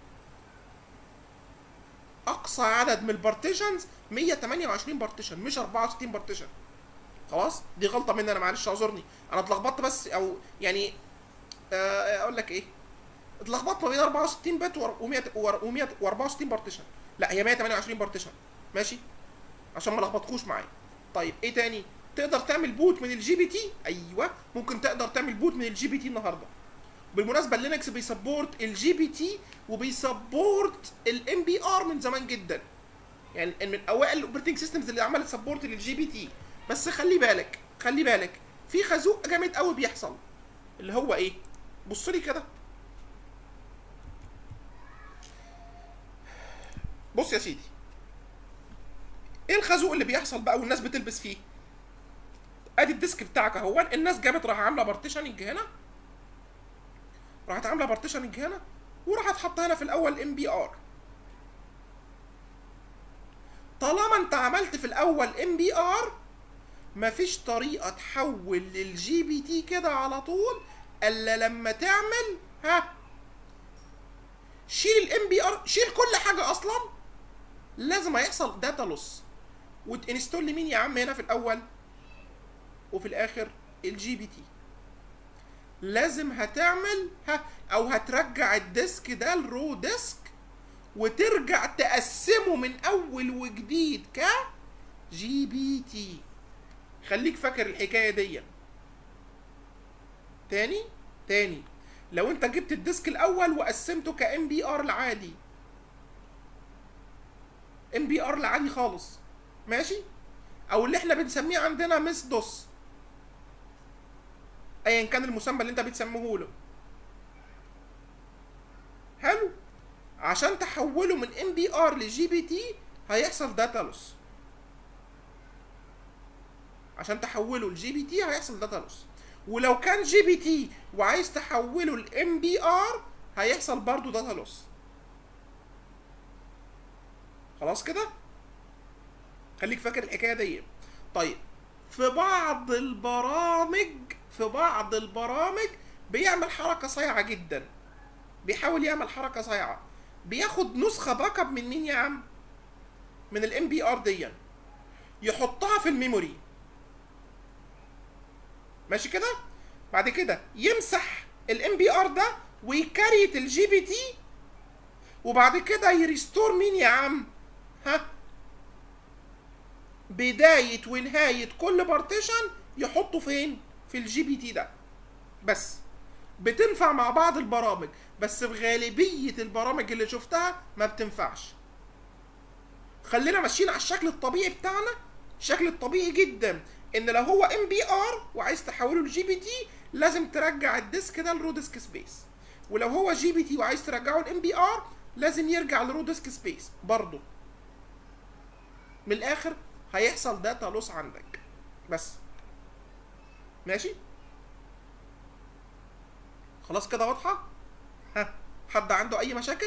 اقصى عدد من البارتيشنز 128 بارتيشن مش 64 بارتيشن خلاص دي غلطه مني انا معلش اعذرني انا اتلخبطت بس او يعني آه، اقول لك ايه اتلخبطت ما بين 64 بت و164 بارتيشن لا هي 128 بارتيشن ماشي عشان ما لخبطكوش معايا طيب ايه تاني تقدر تعمل بوت من الجي بي تي ايوه ممكن تقدر تعمل بوت من الجي بي تي النهارده بالمناسبه لينكس بيسبورت الجي بي تي وبيسبورت الام بي ار من زمان جدا يعني من اوائل الاوبريتنج سيستمز اللي عملت سبورت للجي بي تي بس خلي بالك خلي بالك في خازوق جامد قوي بيحصل اللي هو ايه بص لي كده بص يا سيدي ايه الخازوق اللي بيحصل بقى والناس بتلبس فيه ادي الديسك بتاعك اهو الناس جابت راح عامله بارتيشننج هنا راحت عامله بارتيشننج هنا وراحت حاطه هنا في الاول ام بي ار طالما انت عملت في الاول ام بي ار مفيش طريقه تحول للجي بي تي كده على طول الا لما تعمل ها شيل الام بي ار شيل كل حاجه اصلا لازم هيحصل داتا لوس وتنستول لمين يا عم هنا في الاول وفي الاخر الجي بي تي لازم هتعمل ها او هترجع الديسك ده الرو ديسك وترجع تقسمه من اول وجديد ك جي بي تي خليك فاكر الحكايه دي تاني تاني لو انت جبت الديسك الاول وقسمته كام بي ار العادي ام بي ار العادي خالص ماشي او اللي احنا بنسميه عندنا مس دوس ايا كان المسمى اللي انت بتسميه له حلو عشان تحوله من ام بي ار لجي بي تي هيحصل داتا لوس عشان تحوله لجي بي تي هيحصل داتا لوس ولو كان جي بي تي وعايز تحوله لام بي ار هيحصل برضو داتا لوس خلاص كده خليك فاكر الحكايه دي طيب في بعض البرامج في بعض البرامج بيعمل حركه صايعه جدا بيحاول يعمل حركه صايعه بياخد نسخه باك اب من مين يا عم من الام بي ار دي يحطها في الميموري ماشي كده بعد كده يمسح الام بي ار ده ويكريت الجي بي تي وبعد كده يريستور مين يا عم ها بداية ونهاية كل بارتيشن يحطه فين في الجي بي تي ده بس بتنفع مع بعض البرامج بس في غالبية البرامج اللي شفتها ما بتنفعش خلينا ماشيين على الشكل الطبيعي بتاعنا الشكل الطبيعي جدا ان لو هو ام بي ار وعايز تحوله لجي بي تي لازم ترجع الديسك ده لرو ديسك سبيس ولو هو جي بي تي وعايز ترجعه لام بي ار لازم يرجع لرو ديسك سبيس برضه من الاخر هيحصل داتا لوس عندك بس ماشي خلاص كده واضحه ها حد عنده اي مشاكل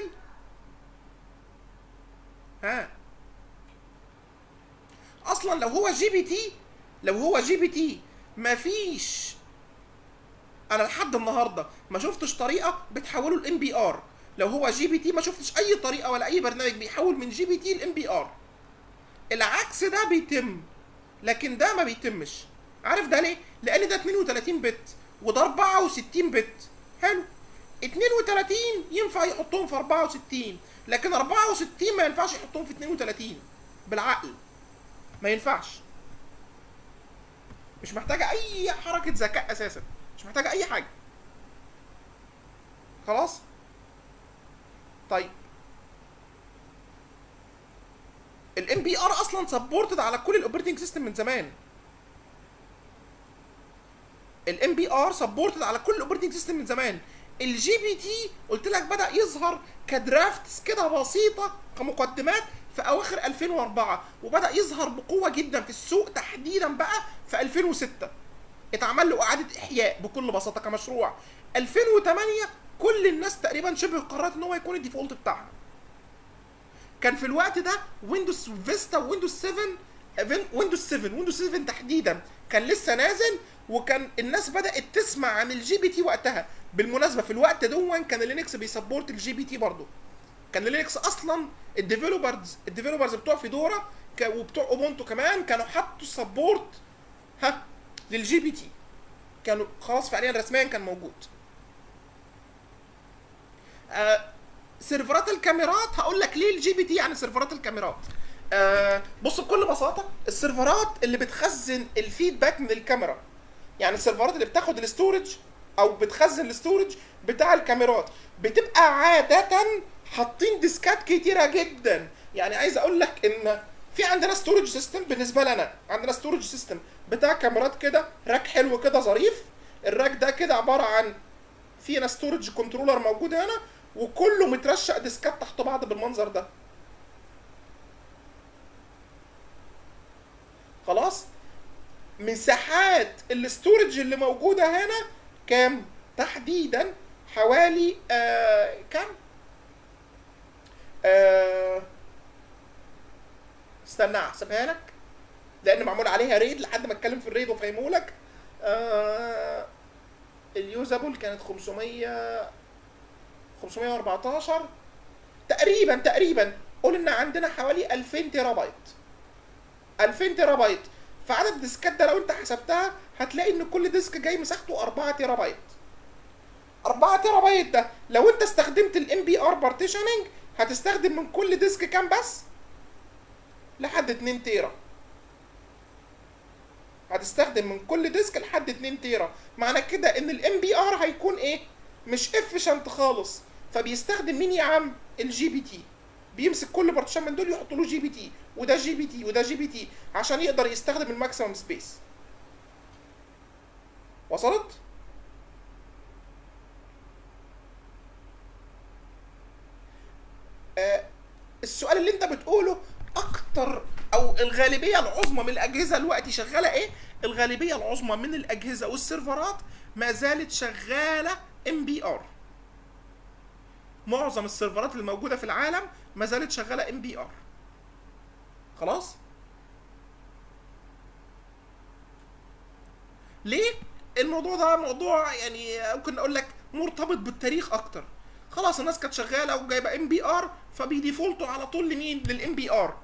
ها اصلا لو هو جي بي تي لو هو جي بي تي مفيش انا لحد النهارده ما شفتش طريقه بتحوله لام بي ار لو هو جي بي تي ما شفتش اي طريقه ولا اي برنامج بيحول من جي بي تي لام بي ار العكس ده بيتم لكن ده ما بيتمش عارف ده ليه لان ده 32 بت وده 64 بت حلو 32 ينفع يحطهم في 64 لكن 64 ما ينفعش يحطهم في 32 بالعقل ما ينفعش مش محتاجه اي حركه ذكاء اساسا مش محتاجه اي حاجه خلاص طيب الام بي ار اصلا سبورتد على كل الاوبريتنج سيستم من زمان الام بي ار سبورتد على كل الاوبريتنج سيستم من زمان الجي بي تي قلت لك بدا يظهر كدرافتس كده بسيطه كمقدمات في اواخر 2004 وبدا يظهر بقوه جدا في السوق تحديدا بقى في 2006 اتعمل له اعاده احياء بكل بساطه كمشروع 2008 كل الناس تقريبا شبه قررت ان هو يكون الديفولت بتاعها كان في الوقت ده ويندوز فيستا ويندوز 7 ويندوز 7 ويندوز 7 تحديدا كان لسه نازل وكان الناس بدات تسمع عن الجي بي تي وقتها بالمناسبه في الوقت دون كان لينكس بيسبورت الجي بي تي برضه كان لينكس اصلا الديفلوبرز الديفلوبرز بتوع فيدورا وبتوع اوبونتو كمان كانوا حطوا سبورت ها للجي بي تي كانوا خلاص فعليا رسميا كان موجود آه سيرفرات الكاميرات هقول لك ليه الجي بي تي يعني سيرفرات الكاميرات آه بص بكل بساطه السيرفرات اللي بتخزن الفيدباك من الكاميرا يعني السيرفرات اللي بتاخد الاستورج او بتخزن الاستورج بتاع الكاميرات بتبقى عاده حاطين ديسكات كتيره جدا يعني عايز اقول لك ان في عندنا ستورج سيستم بالنسبه لنا عندنا ستورج سيستم بتاع كاميرات كده راك حلو كده ظريف الراك ده كده عباره عن فينا ستورج كنترولر موجود هنا وكله مترشق ديسكات تحت بعض بالمنظر ده خلاص مساحات الاستورج اللي موجوده هنا كام تحديدا حوالي آه كام آه استنى احسبها لك لان معمول عليها ريد لحد ما اتكلم في الريد وافهمه لك آه اليوزابل كانت 500 514 تقريبا تقريبا قول ان عندنا حوالي 2000 تيرا بايت 2000 تيرا بايت فعدد الديسكات ده لو انت حسبتها هتلاقي ان كل ديسك جاي مساحته 4 تيرا بايت 4 تيرا بايت ده لو انت استخدمت الام بي ار بارتيشننج هتستخدم من كل ديسك كام بس لحد 2 تيرا هتستخدم من كل ديسك لحد 2 تيرا معنى كده ان الام بي ار هيكون ايه مش افشنت خالص فبيستخدم مين يا عم الجي بي تي بيمسك كل بارتيشن من دول يحط له جي بي تي وده جي بي تي وده جي بي تي عشان يقدر يستخدم الماكسيمم سبيس وصلت الغالبيه العظمى من الاجهزه دلوقتي شغاله ايه الغالبيه العظمى من الاجهزه والسيرفرات ما زالت شغاله ام بي ار معظم السيرفرات اللي موجوده في العالم ما زالت شغاله ام بي ار خلاص ليه الموضوع ده موضوع يعني ممكن اقول لك مرتبط بالتاريخ اكتر خلاص الناس كانت شغاله وجايبه ام بي ار فبيديفولتوا على طول لمين للام بي ار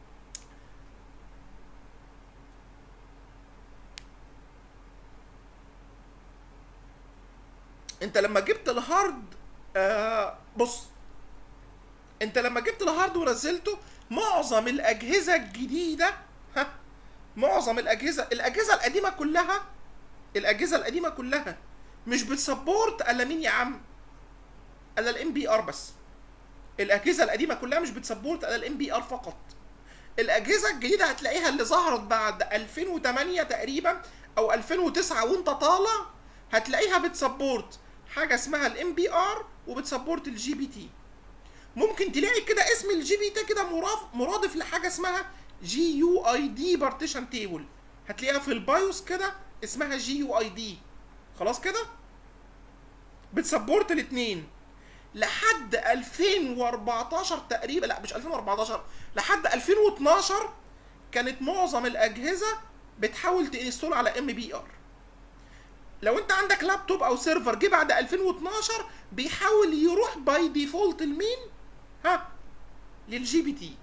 انت لما جبت الهارد آه بص انت لما جبت الهارد ونزلته معظم الاجهزه الجديده ها معظم الاجهزه الاجهزه القديمه كلها الاجهزه القديمه كلها مش بتسبورت الا مين يا عم الا الام بي ار بس الاجهزه القديمه كلها مش بتسبورت الا الام بي ار فقط الاجهزه الجديده هتلاقيها اللي ظهرت بعد 2008 تقريبا او 2009 وانت طالع هتلاقيها بتسبورت حاجه اسمها الام بي ار وبتسبورت الجي بي تي ممكن تلاقي كده اسم الجي بي تي كده مرادف مرادف لحاجه اسمها جي يو اي دي بارتيشن تيبل هتلاقيها في البايوس كده اسمها جي يو اي دي خلاص كده بتسبورت الاثنين لحد 2014 تقريبا لا مش 2014 لحد 2012 كانت معظم الاجهزه بتحاول تنستول على ام بي ار لو انت عندك لابتوب او سيرفر جه بعد 2012 بيحاول يروح باي ديفولت لمين ها للجي بي تي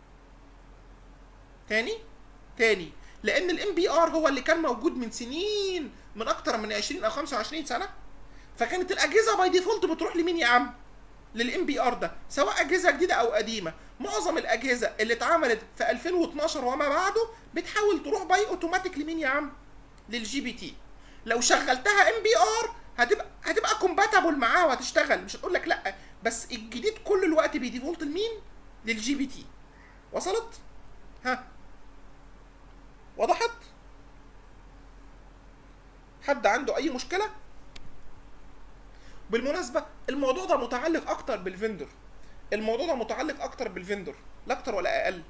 تاني تاني لان الام بي ار هو اللي كان موجود من سنين من اكتر من 20 او 25 سنه فكانت الاجهزه باي ديفولت بتروح لمين يا عم للام بي ار ده سواء اجهزه جديده او قديمه معظم الاجهزه اللي اتعملت في 2012 وما بعده بتحاول تروح باي اوتوماتيك لمين يا عم للجي بي تي لو شغلتها ام بي ار هتبقى هتبقى كومباتبل معاه وهتشتغل مش هتقول لك لا بس الجديد كل الوقت بيديفولت لمين للجي بي تي وصلت ها وضحت حد عنده اي مشكله بالمناسبه الموضوع ده متعلق اكتر بالفندر الموضوع ده متعلق اكتر بالفندر لا اكتر ولا اقل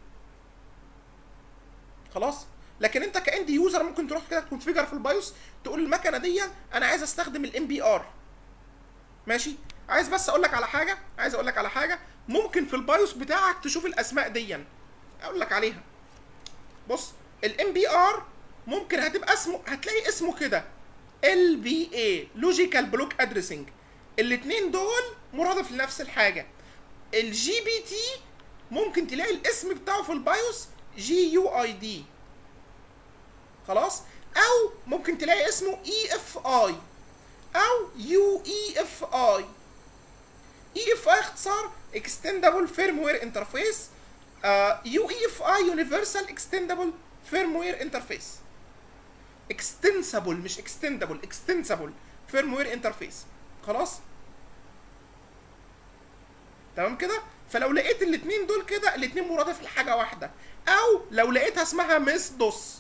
خلاص لكن انت كاند يوزر ممكن تروح كده تكونفيجر في البايوس تقول المكنه دي انا عايز استخدم الام بي ار ماشي عايز بس اقول لك على حاجه عايز اقول لك على حاجه ممكن في البايوس بتاعك تشوف الاسماء دي اقول لك عليها بص الام بي ار ممكن هتبقى اسمه هتلاقي اسمه كده ال بي اي لوجيكال بلوك ادريسنج الاثنين دول مرادف لنفس الحاجه الجي بي تي ممكن تلاقي الاسم بتاعه في البايوس جي يو اي دي خلاص او ممكن تلاقي اسمه اي اف اي او يو اي اف اي اي اف اي اختصار اكستندبل فيرموير انترفيس يو اي اف اي يونيفرسال اكستندبل فيرموير انترفيس اكستنسبل مش اكستندبل اكستنسبل فيرموير انترفيس خلاص تمام كده فلو لقيت الاثنين دول كده الاثنين مرادف لحاجه واحده او لو لقيتها اسمها مس دوس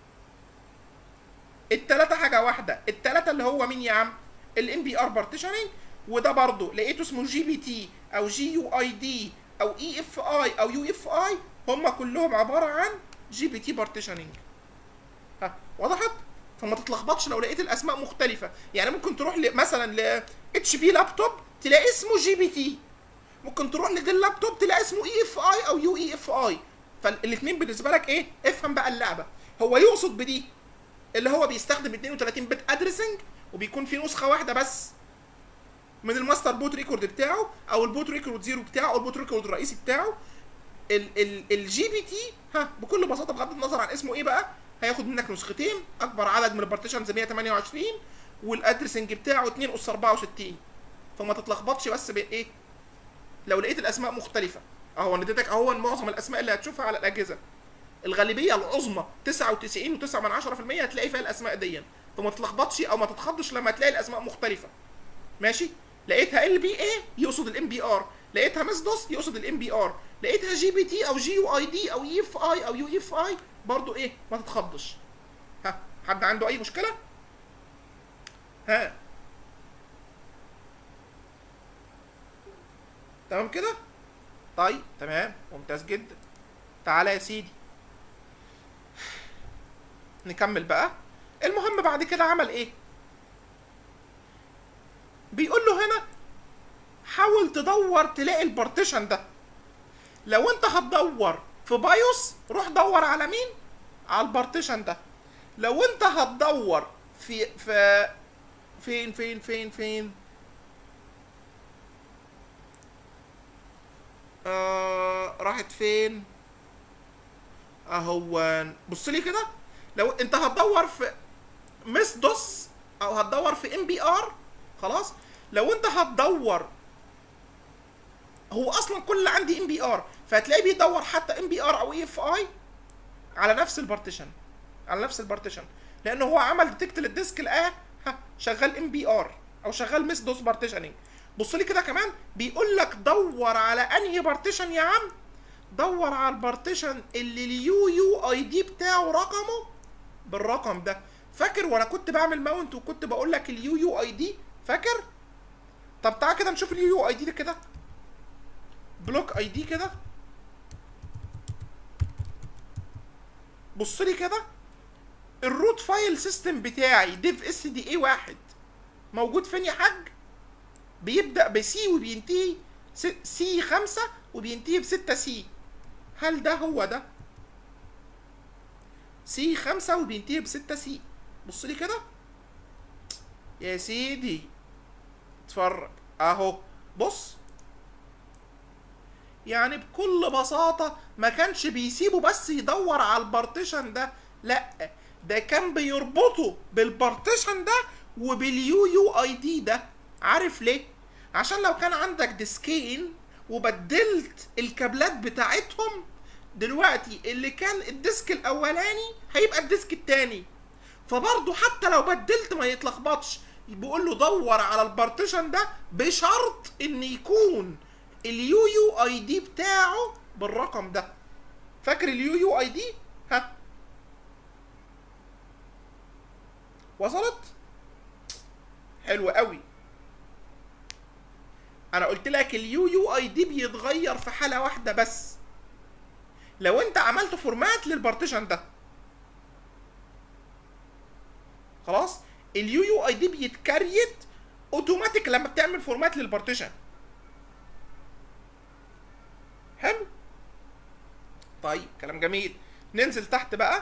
التلاتة حاجة واحدة التلاتة اللي هو مين يا عم الام بي ار بارتيشننج وده برضه لقيته اسمه جي بي تي او جي يو اي دي او اي اف اي او يو اف اي هم كلهم عبارة عن جي بي تي بارتيشننج ها وضحت فما تتلخبطش لو لقيت الاسماء مختلفة يعني ممكن تروح ل- مثلا ل اتش بي لابتوب تلاقي اسمه جي بي تي ممكن تروح لديل لابتوب تلاقي اسمه اي اف اي او يو اي اف اي فالاثنين بالنسبة لك ايه افهم بقى اللعبة هو يقصد بدي اللي هو بيستخدم 32 بت ادريسنج وبيكون في نسخه واحده بس من الماستر بوت ريكورد بتاعه او البوت ريكورد زيرو بتاعه او البوت ريكورد الرئيسي بتاعه الجي بي تي ها بكل بساطه بغض النظر عن اسمه ايه بقى هياخد منك نسختين اكبر عدد من البارتيشنز 128 والادريسنج بتاعه 2 اس 64 فما تتلخبطش بس بايه لو لقيت الاسماء مختلفه اهو انا اديتك اهو معظم الاسماء اللي هتشوفها على الاجهزه الغالبيه العظمى 99 و9 من 10% هتلاقي فيها الاسماء دي فما تتلخبطش او ما تتخضش لما تلاقي الاسماء مختلفه ماشي لقيتها ال بي اي يقصد الام بي ار لقيتها مس دوس يقصد الام بي ار لقيتها جي بي تي او جي يو اي دي او اي اف اي او يو اف اي برضو ايه ما تتخضش ها حد عنده اي مشكله ها تمام كده طيب تمام ممتاز جدا تعالى يا سيدي نكمل بقى المهم بعد كده عمل ايه بيقول له هنا حاول تدور تلاقي البارتيشن ده لو انت هتدور في بايوس روح دور على مين على البارتيشن ده لو انت هتدور في في فين فين فين فين آه راحت فين اهو بص لي كده لو انت هتدور في مس دوس او هتدور في ام بي ار خلاص لو انت هتدور هو اصلا كل اللي عندي ام بي ار فهتلاقيه بيدور حتى ام بي ار او اي اف اي على نفس البارتيشن على نفس البارتيشن لانه هو عمل ديتكت للديسك لقاه ها شغال ام بي ار او شغال مس دوس بارتيشننج بص لي كده كمان بيقول لك دور على انهي بارتيشن يا عم دور على البارتيشن اللي اليو يو اي دي بتاعه رقمه بالرقم ده فاكر وانا كنت بعمل ماونت وكنت بقول لك اليو يو اي دي فاكر طب تعال كده نشوف اليو يو اي دي ده كده بلوك اي دي كده بص لي كده الروت فايل سيستم بتاعي ديف اس دي اي واحد موجود فين يا حاج بيبدا بسي وبينتهي سي خمسة وبينتهي بستة سي هل ده هو ده سي خمسة وبينتهي بستة سي بص لي كده يا سيدي اتفرج اهو بص يعني بكل بساطة ما كانش بيسيبه بس يدور على البارتيشن ده لا ده كان بيربطه بالبارتيشن ده وباليو يو اي دي ده عارف ليه عشان لو كان عندك ديسكين وبدلت الكابلات بتاعتهم دلوقتي اللي كان الديسك الاولاني هيبقى الديسك التاني فبرضه حتى لو بدلت ما يتلخبطش بيقول له دور على البارتيشن ده بشرط ان يكون اليو يو اي دي بتاعه بالرقم ده فاكر اليو يو اي دي ها وصلت حلو قوي انا قلت لك اليو يو اي دي بيتغير في حاله واحده بس لو انت عملت فورمات للبارتيشن ده خلاص اليو يو اي دي بيتكريت اوتوماتيك لما بتعمل فورمات للبارتيشن حلو طيب كلام جميل ننزل تحت بقى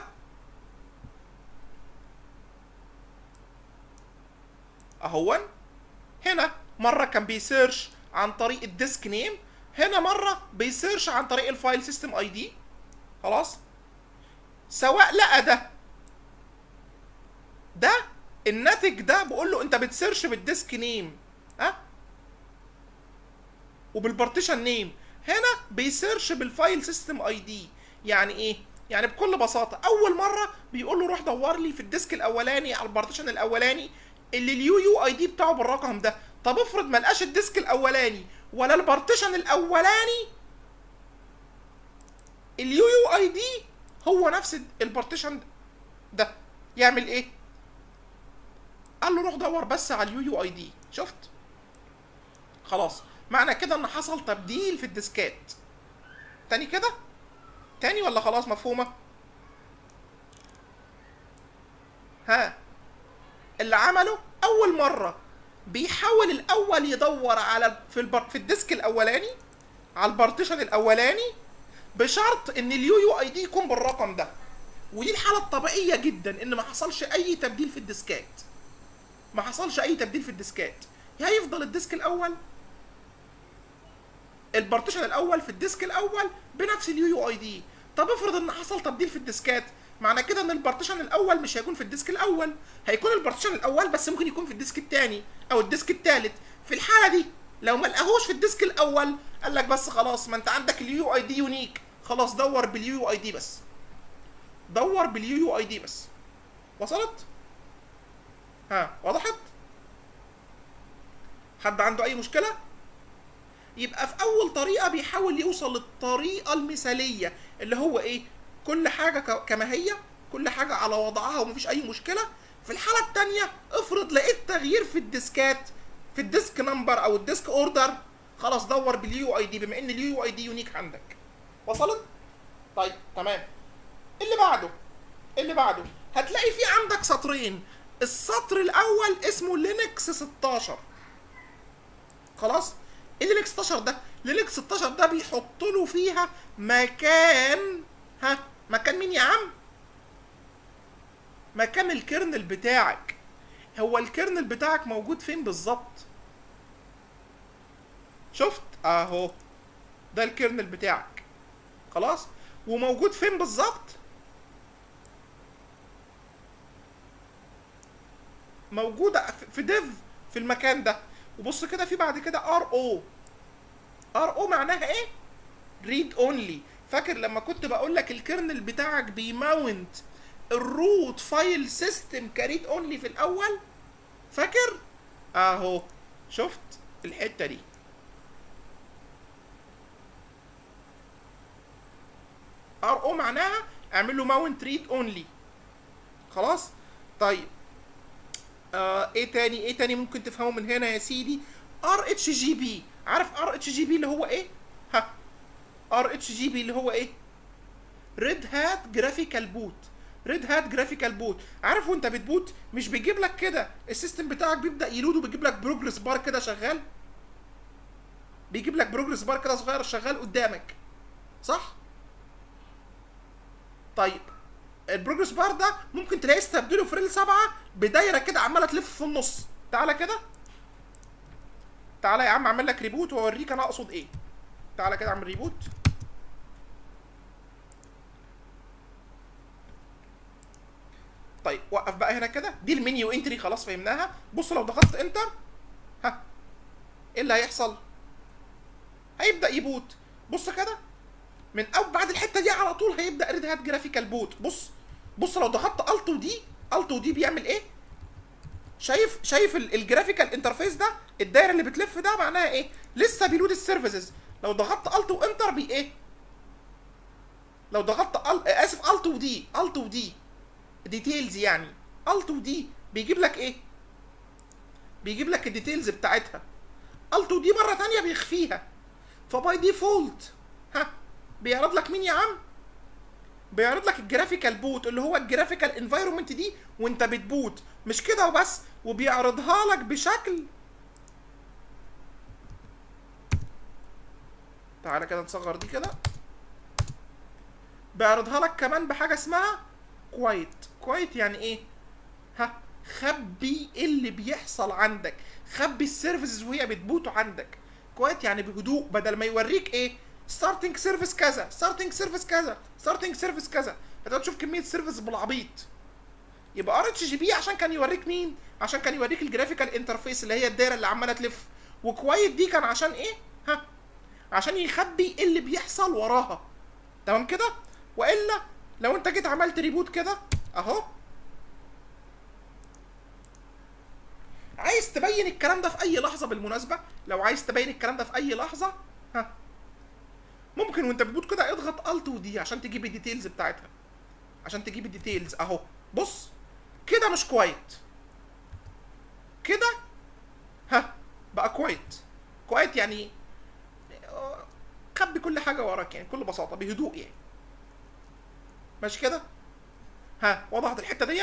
اهون هنا مره كان بيسيرش عن طريق الديسك نيم هنا مره بيسيرش عن طريق الفايل سيستم اي دي خلاص سواء لقى ده ده الناتج ده بقول له انت بتسيرش بالديسك نيم ها وبالبارتيشن نيم هنا بيسيرش بالفايل سيستم اي دي يعني ايه يعني بكل بساطه اول مره بيقول له روح دور لي في الديسك الاولاني على البارتيشن الاولاني اللي اليو يو اي دي بتاعه بالرقم ده طب افرض ما لقاش الديسك الاولاني ولا البارتيشن الاولاني اليو يو اي دي هو نفس البارتيشن ده يعمل ايه قال له روح دور بس على اليو يو اي دي شفت خلاص معنى كده ان حصل تبديل في الديسكات تاني كده تاني ولا خلاص مفهومه ها اللي عمله اول مره بيحاول الاول يدور على في البر... في الديسك الاولاني على البارتيشن الاولاني بشرط ان اليو يو اي دي يكون بالرقم ده ودي الحاله الطبيعيه جدا ان ما حصلش اي تبديل في الديسكات ما حصلش اي تبديل في الديسكات هيفضل الديسك الاول البارتيشن الاول في الديسك الاول بنفس اليو يو اي دي طب افرض ان حصل تبديل في الديسكات معنى كده ان البارتيشن الاول مش هيكون في الديسك الاول هيكون البارتيشن الاول بس ممكن يكون في الديسك الثاني او الديسك الثالث في الحاله دي لو ما لقاهوش في الديسك الاول قال لك بس خلاص ما انت عندك اليو اي دي يونيك خلاص دور باليو يو اي دي بس دور باليو يو اي دي بس وصلت ها وضحت حد عنده اي مشكله يبقى في اول طريقه بيحاول يوصل للطريقه المثاليه اللي هو ايه كل حاجه كما هي كل حاجه على وضعها ومفيش اي مشكله في الحاله الثانيه افرض لقيت تغيير في الديسكات في الديسك نمبر او الديسك اوردر خلاص دور باليو اي دي بما ان اليو اي دي يونيك عندك وصلت طيب تمام اللي بعده اللي بعده هتلاقي في عندك سطرين السطر الاول اسمه لينكس 16 خلاص ايه لينكس 16 ده لينكس 16 ده بيحط له فيها مكان ها مكان مين يا عم مكان الكيرنل بتاعك هو الكيرنل بتاعك موجود فين بالظبط شفت اهو ده الكيرنل بتاعك خلاص وموجود فين بالظبط موجودة في ديف في المكان ده وبص كده في بعد كده ار او ار او معناها ايه ريد اونلي فاكر لما كنت بقول لك الكيرنل بتاعك بيماونت الروت فايل سيستم كريد اونلي في الاول فاكر اهو شفت الحته دي ار او معناها اعمل له ماونت ريد اونلي خلاص طيب آه ايه تاني ايه تاني ممكن تفهمه من هنا يا سيدي ار اتش جي بي عارف ار اتش جي بي اللي هو ايه ها ار اتش جي بي اللي هو ايه ريد هات جرافيكال بوت ريد هات جرافيكال بوت عارف وانت بتبوت مش بيجيب لك كده السيستم بتاعك بيبدا يلود وبيجيب لك بروجرس بار كده شغال بيجيب لك بروجرس بار كده صغير شغال قدامك صح طيب البروجرس بار ده ممكن تلاقيه استبدله في ريل سبعة بدايره كده عماله تلف في النص تعالى كده تعالى يا عم اعمل لك ريبوت واوريك انا اقصد ايه تعالى كده اعمل ريبوت طيب وقف بقى هنا كده دي المنيو انتري خلاص فهمناها بص لو ضغطت انتر ها ايه اللي هيحصل هيبدا يبوت بص كده من او بعد الحته دي على طول هيبدا ريد هات جرافيكال بوت بص بص لو ضغطت الت ودي الت ودي بيعمل ايه شايف شايف الجرافيكال انترفيس ده الدايره اللي بتلف ده معناها ايه لسه بيلود السيرفيسز لو ضغطت الت وانتر بي ايه لو ضغطت ال... اسف الت ودي الت ودي ديتيلز يعني الت ودي بيجيب لك ايه بيجيب لك الديتيلز بتاعتها الت ودي مره ثانيه بيخفيها فباي ديفولت ها بيعرض لك مين يا عم بيعرض لك الجرافيكال بوت اللي هو الجرافيكال انفايرمنت دي وانت بتبوت مش كده وبس وبيعرضها لك بشكل تعالى كده نصغر دي كده بيعرضها لك كمان بحاجه اسمها كويت كويت يعني ايه ها خبي اللي بيحصل عندك خبي السيرفيسز وهي بتبوت عندك كويت يعني بهدوء بدل ما يوريك ايه ستارتنج سيرفيس كذا ستارتنج سيرفيس كذا ستارتنج سيرفيس كذا هتقعد تشوف كميه سيرفيس بالعبيط يبقى ار اتش جي بي عشان كان يوريك مين عشان كان يوريك الجرافيكال انترفيس اللي هي الدايره اللي عماله تلف وكويت دي كان عشان ايه ها عشان يخبي اللي بيحصل وراها تمام كده والا لو انت جيت عملت ريبوت كده اهو عايز تبين الكلام ده في اي لحظه بالمناسبه لو عايز تبين الكلام ده في اي لحظه ها ممكن وانت بتبوت كده اضغط الت ودي عشان تجيب الديتيلز بتاعتها عشان تجيب الديتيلز اهو بص كده مش كويت كده ها بقى كويت كويت يعني خبي كل حاجه وراك يعني بكل بساطه بهدوء يعني ماشي كده ها وضحت الحته دي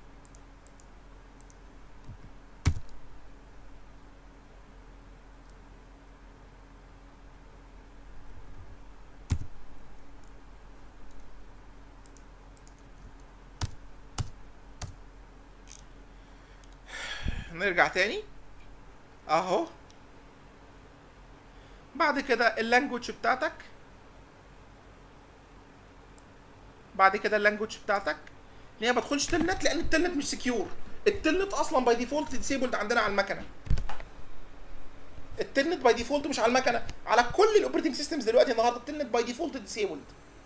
نرجع تاني اهو بعد كده اللانجوج بتاعتك بعد كده اللانجوج بتاعتك ان هي ما تدخلش تلنت لان التلنت مش سكيور التلنت اصلا باي ديفولت ديسيبلد عندنا على المكنه التلنت باي ديفولت مش على المكنه على كل الاوبريتنج سيستمز دلوقتي النهارده التلنت باي ديفولت ديسيبلد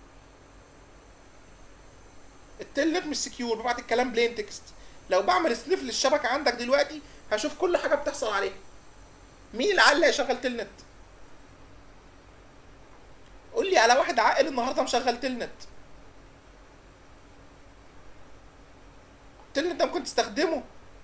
التلنت مش سكيور ببعت الكلام بلين تكست لو بعمل سنيف للشبكه عندك دلوقتي هشوف كل حاجه بتحصل عليها مين العيال اللي هيشغل تلنت قول لي على واحد عاقل النهارده مشغل تلنت التلنت ده ممكن تستخدمه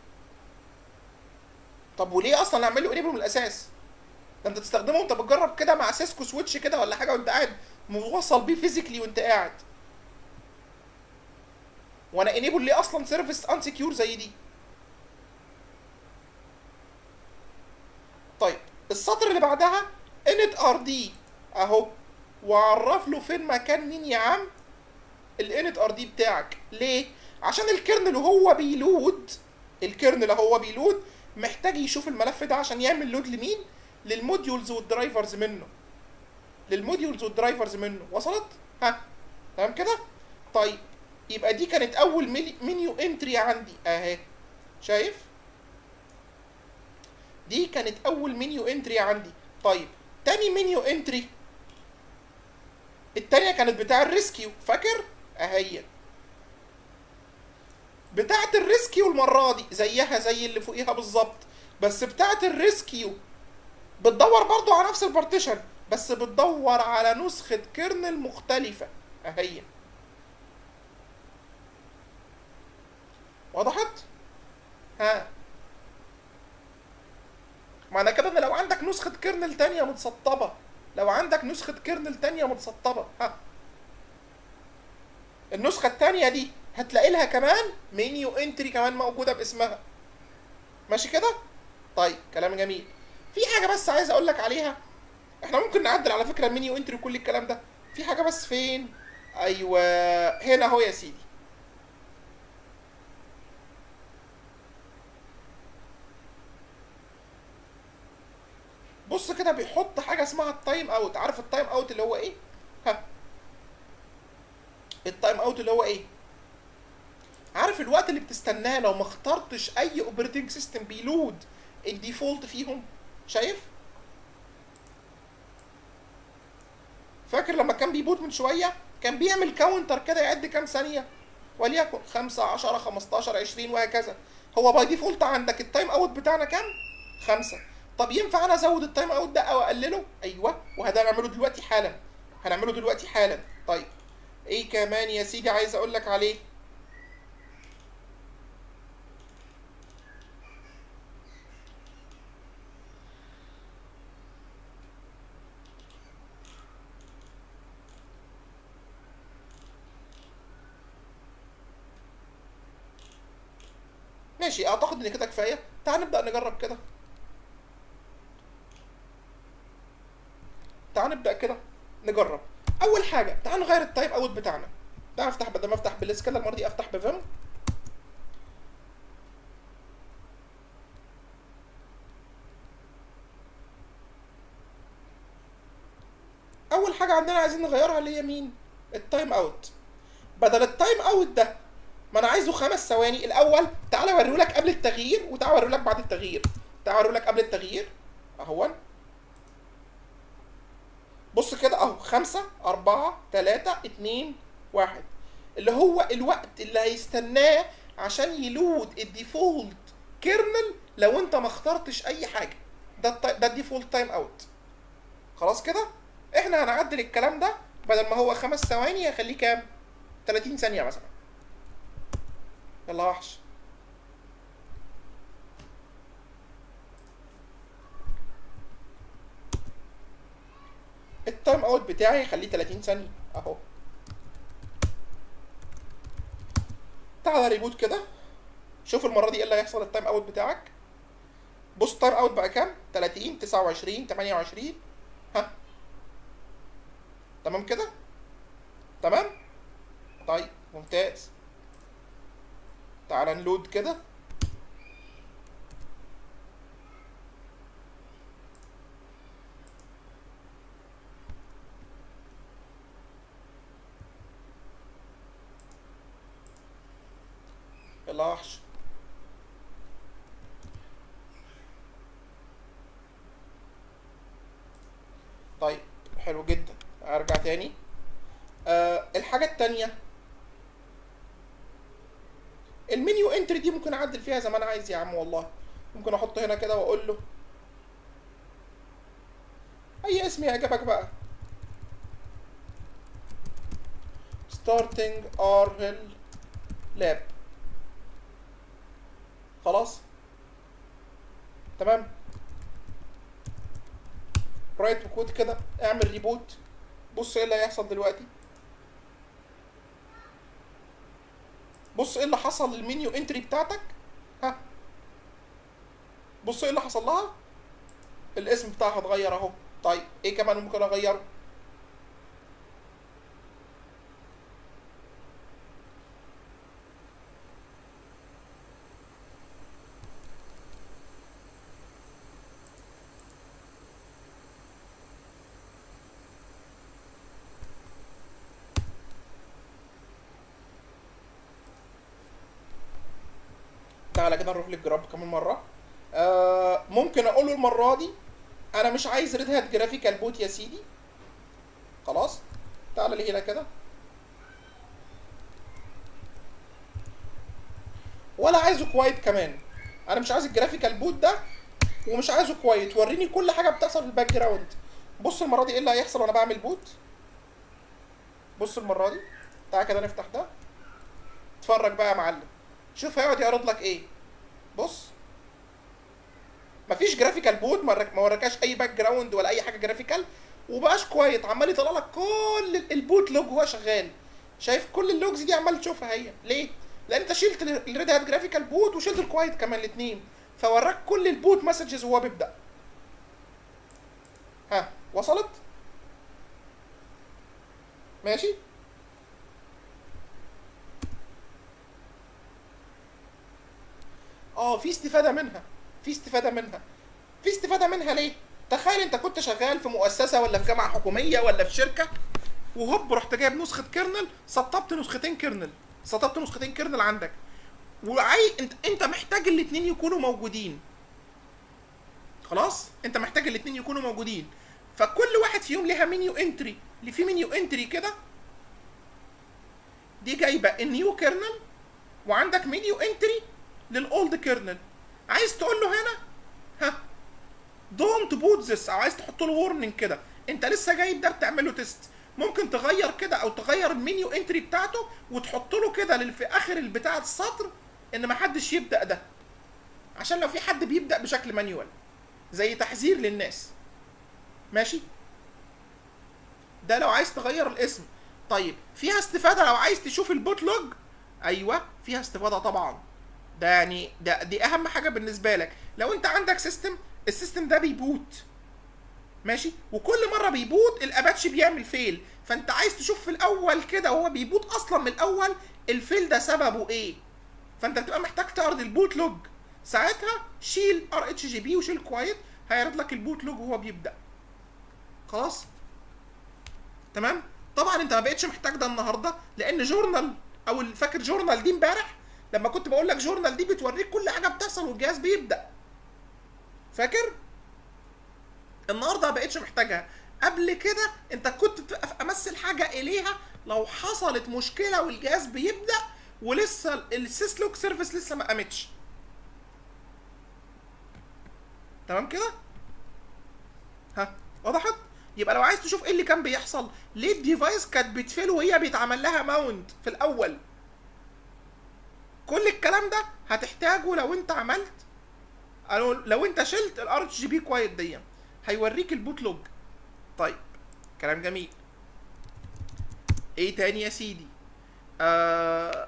طب وليه اصلا اعمل له انيبل من الاساس ده انت تستخدمه وانت بتجرب كده مع سيسكو سويتش كده ولا حاجه وانت قاعد موصل بيه فيزيكلي وانت قاعد وانا انيبل ليه اصلا سيرفيس ان سكيور زي دي طيب السطر اللي بعدها init ار دي اهو وعرف له فين مكان مين يا عم الانت ار دي بتاعك ليه عشان الكيرنل وهو بيلود الكيرنل وهو بيلود محتاج يشوف الملف ده عشان يعمل لود لمين للموديولز والدرايفرز منه للموديولز والدرايفرز منه وصلت ها تمام كده طيب يبقى دي كانت اول ميلي- منيو انتري عندي اهي شايف دي كانت اول منيو انتري عندي طيب تاني منيو انتري التانية كانت بتاع الريسكيو فاكر اهي بتاعت الريسكيو المرة دي زيها زي اللي فوقيها بالظبط بس بتاعت الريسكيو بتدور برضو على نفس البارتيشن بس بتدور على نسخة كيرنل مختلفة اهي وضحت؟ ها معنى كده ان لو عندك نسخة كيرنل تانية متسطبة لو عندك نسخة كيرنل تانية متسطبة ها النسخة التانية دي هتلاقي لها كمان منيو انتري كمان موجودة باسمها ماشي كده؟ طيب كلام جميل في حاجة بس عايز اقول لك عليها احنا ممكن نعدل على فكرة المنيو انتري وكل الكلام ده في حاجة بس فين؟ ايوه هنا اهو يا سيدي بص كده بيحط حاجه اسمها التايم اوت عارف التايم اوت اللي هو ايه ها التايم اوت اللي هو ايه عارف الوقت اللي بتستناه لو ما اخترتش اي اوبريتنج سيستم بيلود الديفولت فيهم شايف فاكر لما كان بيبوت من شويه كان بيعمل كاونتر كده يعد كام ثانيه وليكن 5 10 15 20 وهكذا هو باي ديفولت عندك التايم اوت بتاعنا كام خمسة طب ينفع انا ازود التايم اوت ده او اقلله ايوه وهذا هنعمله دلوقتي حالا هنعمله دلوقتي حالا طيب ايه كمان يا سيدي عايز اقول لك عليه ماشي اعتقد ان كده كفايه تعال نبدا نجرب كده تعال نبدا كده نجرب اول حاجه تعال نغير التايم اوت بتاعنا تعال افتح بدل ما افتح بالسكالا المره دي افتح بفيم اول حاجه عندنا عايزين نغيرها اللي هي مين التايم اوت بدل التايم اوت ده ما انا عايزه خمس ثواني الاول تعالى اوريهولك قبل التغيير وتعالى اوريهولك بعد التغيير تعالى اوريهولك قبل التغيير اهون بص كده اهو خمسة أربعة تلاتة اتنين واحد اللي هو الوقت اللي هيستناه عشان يلود الديفولت كيرنل لو انت ما اخترتش اي حاجة ده التاي... ده الديفولت تايم اوت خلاص كده احنا هنعدل الكلام ده بدل ما هو خمس ثواني هخليه كام 30 ثانية مثلا يلا يا وحش التايم اوت بتاعي خليه 30 ثانية اهو تعالى ريبوت كده شوف المرة دي ايه اللي هيحصل التايم اوت بتاعك بص التايم اوت بقى كام 30 29 28 ها تمام كده تمام طيب ممتاز تعالى نلود كده يلا يا وحش طيب حلو جدا ارجع تاني آه الحاجة التانية المنيو انتري دي ممكن اعدل فيها زي ما انا عايز يا عم والله ممكن احط هنا كده واقول له اي اسم يعجبك بقى starting ارهل لاب خلاص تمام رايت كود كده اعمل ريبوت بص ايه اللي هيحصل دلوقتي بص ايه اللي حصل للمنيو انتري بتاعتك ها بص ايه اللي حصل لها الاسم بتاعها اتغير اهو طيب ايه كمان ممكن اغيره تعالى كده نروح للجراب كمان مره آه ممكن اقول له المره دي انا مش عايز ريد هات جرافيكال بوت يا سيدي خلاص تعالى لي هنا كده ولا عايزه كوايت كمان انا مش عايز الجرافيكال بوت ده ومش عايزه كوايت وريني كل حاجه بتحصل في الباك جراوند بص المره دي ايه اللي هيحصل وانا بعمل بوت بص المره دي تعالى كده نفتح ده اتفرج بقى يا معلم شوف هيقعد يعرض لك ايه بص مفيش جرافيكال بوت ما ورك- ما وركاش اي باك جراوند ولا اي حاجه جرافيكال وبقاش كويت عمال يطلع لك كل ال- البوت لوج وهو شغال شايف كل اللوجز دي عمال تشوفها هي ليه لان انت شلت ال- الريد هات جرافيكال بوت وشلت الكوايت كمان الاثنين فوراك كل البوت مسجز وهو بيبدا ها وصلت ماشي اه في استفاده منها في استفاده منها في استفاده منها ليه تخيل انت كنت شغال في مؤسسه ولا في جامعه حكوميه ولا في شركه وهوب رحت جايب نسخه كيرنل سطبت نسختين كيرنل سطبت نسختين كيرنل عندك وعاي انت انت محتاج الاثنين يكونوا موجودين خلاص انت محتاج الاثنين يكونوا موجودين فكل واحد فيهم ليها منيو انتري اللي في منيو انتري كده دي جايبه النيو كيرنل وعندك منيو انتري للاولد كيرنل عايز تقول له هنا ها دونت بوت ذس او عايز تحط له ورنينج كده انت لسه جايب ده بتعمل له تيست ممكن تغير كده او تغير المنيو انتري بتاعته وتحط له كده لل- في اخر البتاع السطر ان محدش يبدا ده عشان لو في حد بيبدا بشكل مانيوال زي تحذير للناس ماشي ده لو عايز تغير الاسم طيب فيها استفاده لو عايز تشوف البوت لوج ايوه فيها استفاده طبعا ده يعني ده دي اهم حاجه بالنسبه لك لو انت عندك سيستم السيستم ده بيبوت ماشي وكل مره بيبوت الاباتشي بيعمل فيل فانت عايز تشوف في الاول كده وهو بيبوت اصلا من الاول الفيل ده سببه ايه فانت بتبقى محتاج تعرض البوت لوج ساعتها شيل ار اتش جي بي وشيل كوايت هيعرض لك البوت لوج وهو بيبدا خلاص تمام طبعا انت ما بقتش محتاج ده النهارده لان جورنال او ال- فاكر جورنال دي امبارح لما كنت بقول لك جورنال دي بتوريك كل حاجه بتحصل والجهاز بيبدا فاكر النهارده ما بقتش محتاجها قبل كده انت كنت بتبقى في امس الحاجه اليها لو حصلت مشكله والجهاز بيبدا ولسه السيسلوك سيرفيس لسه ما قامتش تمام كده ها وضحت يبقى لو عايز تشوف ايه اللي كان بيحصل ليه الديفايس كانت بتفيل وهي بيتعمل لها ماونت في الاول كل الكلام ده هتحتاجه لو انت عملت لو, لو انت شلت الار جي بي كوايت دي هيوريك البوت لوج طيب كلام جميل ايه تاني يا سيدي آه...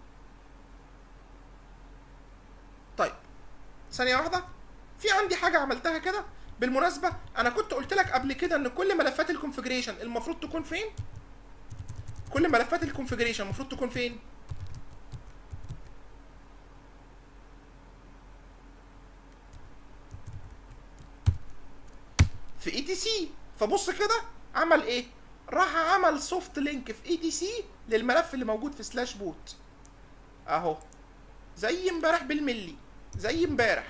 طيب ثانية واحدة في عندي حاجة عملتها كده بالمناسبة أنا كنت قلت لك قبل كده إن كل ملفات الكونفجريشن المفروض تكون فين؟ كل ملفات الكونفجريشن المفروض تكون فين؟ في اي تي سي فبص كده عمل ايه؟ راح عمل سوفت لينك في اي تي سي للملف اللي موجود في سلاش بوت اهو زي امبارح بالملي زي امبارح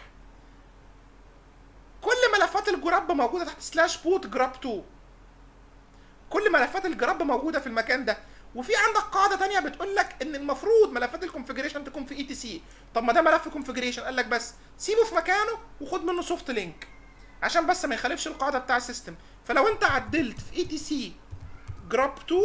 كل ملفات الجراب موجوده تحت سلاش بوت جراب 2 كل ملفات الجراب موجوده في المكان ده وفي عندك قاعده تانية بتقول لك ان المفروض ملفات الكونفجريشن تكون في اي تي سي طب ما ده ملف كونفجريشن قال لك بس سيبه في مكانه وخد منه سوفت لينك عشان بس ما يخالفش القاعده بتاع السيستم فلو انت عدلت في اي تي سي جراب 2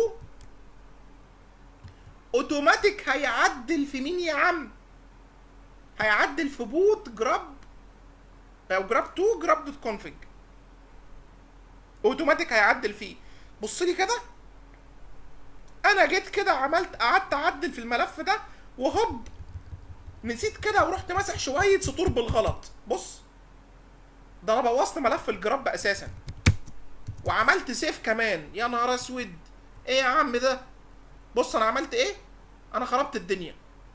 اوتوماتيك هيعدل في مين يا عم هيعدل في بوت جراب او جراب 2 جراب دوت كونفج اوتوماتيك هيعدل فيه بص لي كده انا جيت كده عملت قعدت اعدل في الملف ده وهوب نسيت كده ورحت ماسح شويه سطور بالغلط بص ده انا بوظت ملف الجراب اساسا وعملت سيف كمان يا نهار اسود ايه يا عم ده بص انا عملت ايه انا خربت الدنيا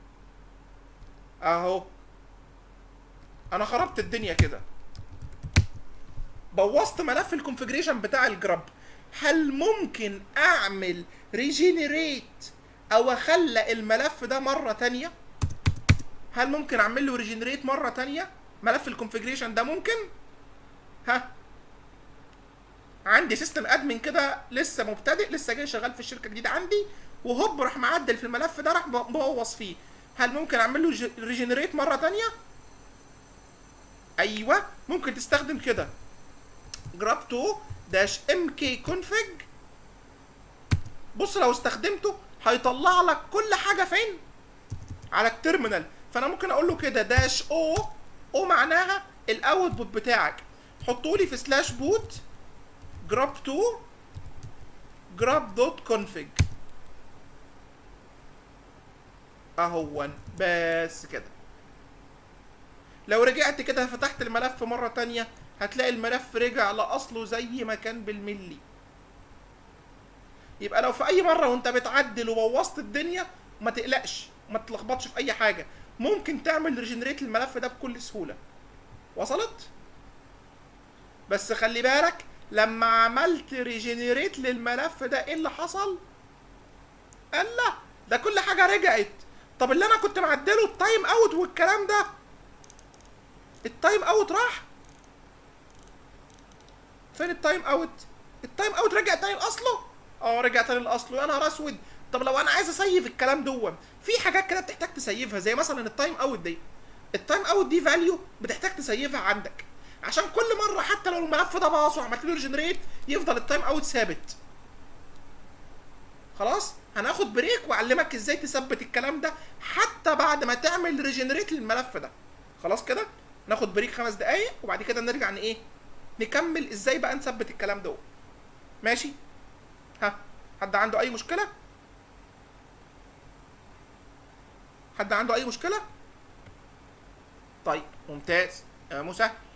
اهو انا خربت الدنيا كده بوظت ملف الكونفجريشن بتاع الجراب هل ممكن اعمل ريجينيريت او اخلق الملف ده مره تانية هل ممكن اعمل له ريجينيريت مره تانية ملف الكونفجريشن ده ممكن ها عندي سيستم ادمن كده لسه مبتدئ لسه جاي شغال في الشركه جديده عندي وهوب راح معدل في الملف ده راح مبوظ فيه هل ممكن اعمل له ريجنريت مره تانية ايوه ممكن تستخدم كده جراب 2 داش ام كي كونفج بص لو استخدمته هيطلع لك كل حاجه فين على التيرمينال فانا ممكن اقول له كده داش او او معناها الاوتبوت بتاعك حطوا لي في سلاش بوت جراب 2 جراب دوت كونفج اهون بس كده لو رجعت كده فتحت الملف مرة تانية هتلاقي الملف رجع لأصله زي ما كان بالملي يبقى لو في أي مرة وأنت بتعدل وبوظت الدنيا ما تقلقش ما تلخبطش في أي حاجة ممكن تعمل ريجنريت للملف ده بكل سهولة وصلت؟ بس خلي بالك لما عملت ريجنريت للملف ده ايه اللي حصل؟ قال لا ده كل حاجة رجعت طب اللي انا كنت معدله التايم اوت والكلام ده التايم اوت راح فين التايم اوت التايم اوت رجع تاني لاصله اه رجع تاني لاصله يا نهار اسود طب لو انا عايز اسيف الكلام دون في حاجات كده بتحتاج تسيفها زي مثلا التايم اوت دي التايم اوت دي فاليو بتحتاج تسيفها عندك عشان كل مره حتى لو الملف ده باظ وعملت له ريجنريت يفضل التايم اوت ثابت خلاص هناخد بريك واعلمك ازاي تثبت الكلام ده حتى بعد ما تعمل ريجنريت للملف ده خلاص كده ناخد بريك خمس دقايق وبعد كده نرجع ن ايه نكمل ازاي بقى نثبت الكلام ده ماشي ها حد عنده اي مشكله حد عنده اي مشكله طيب ممتاز يا موسى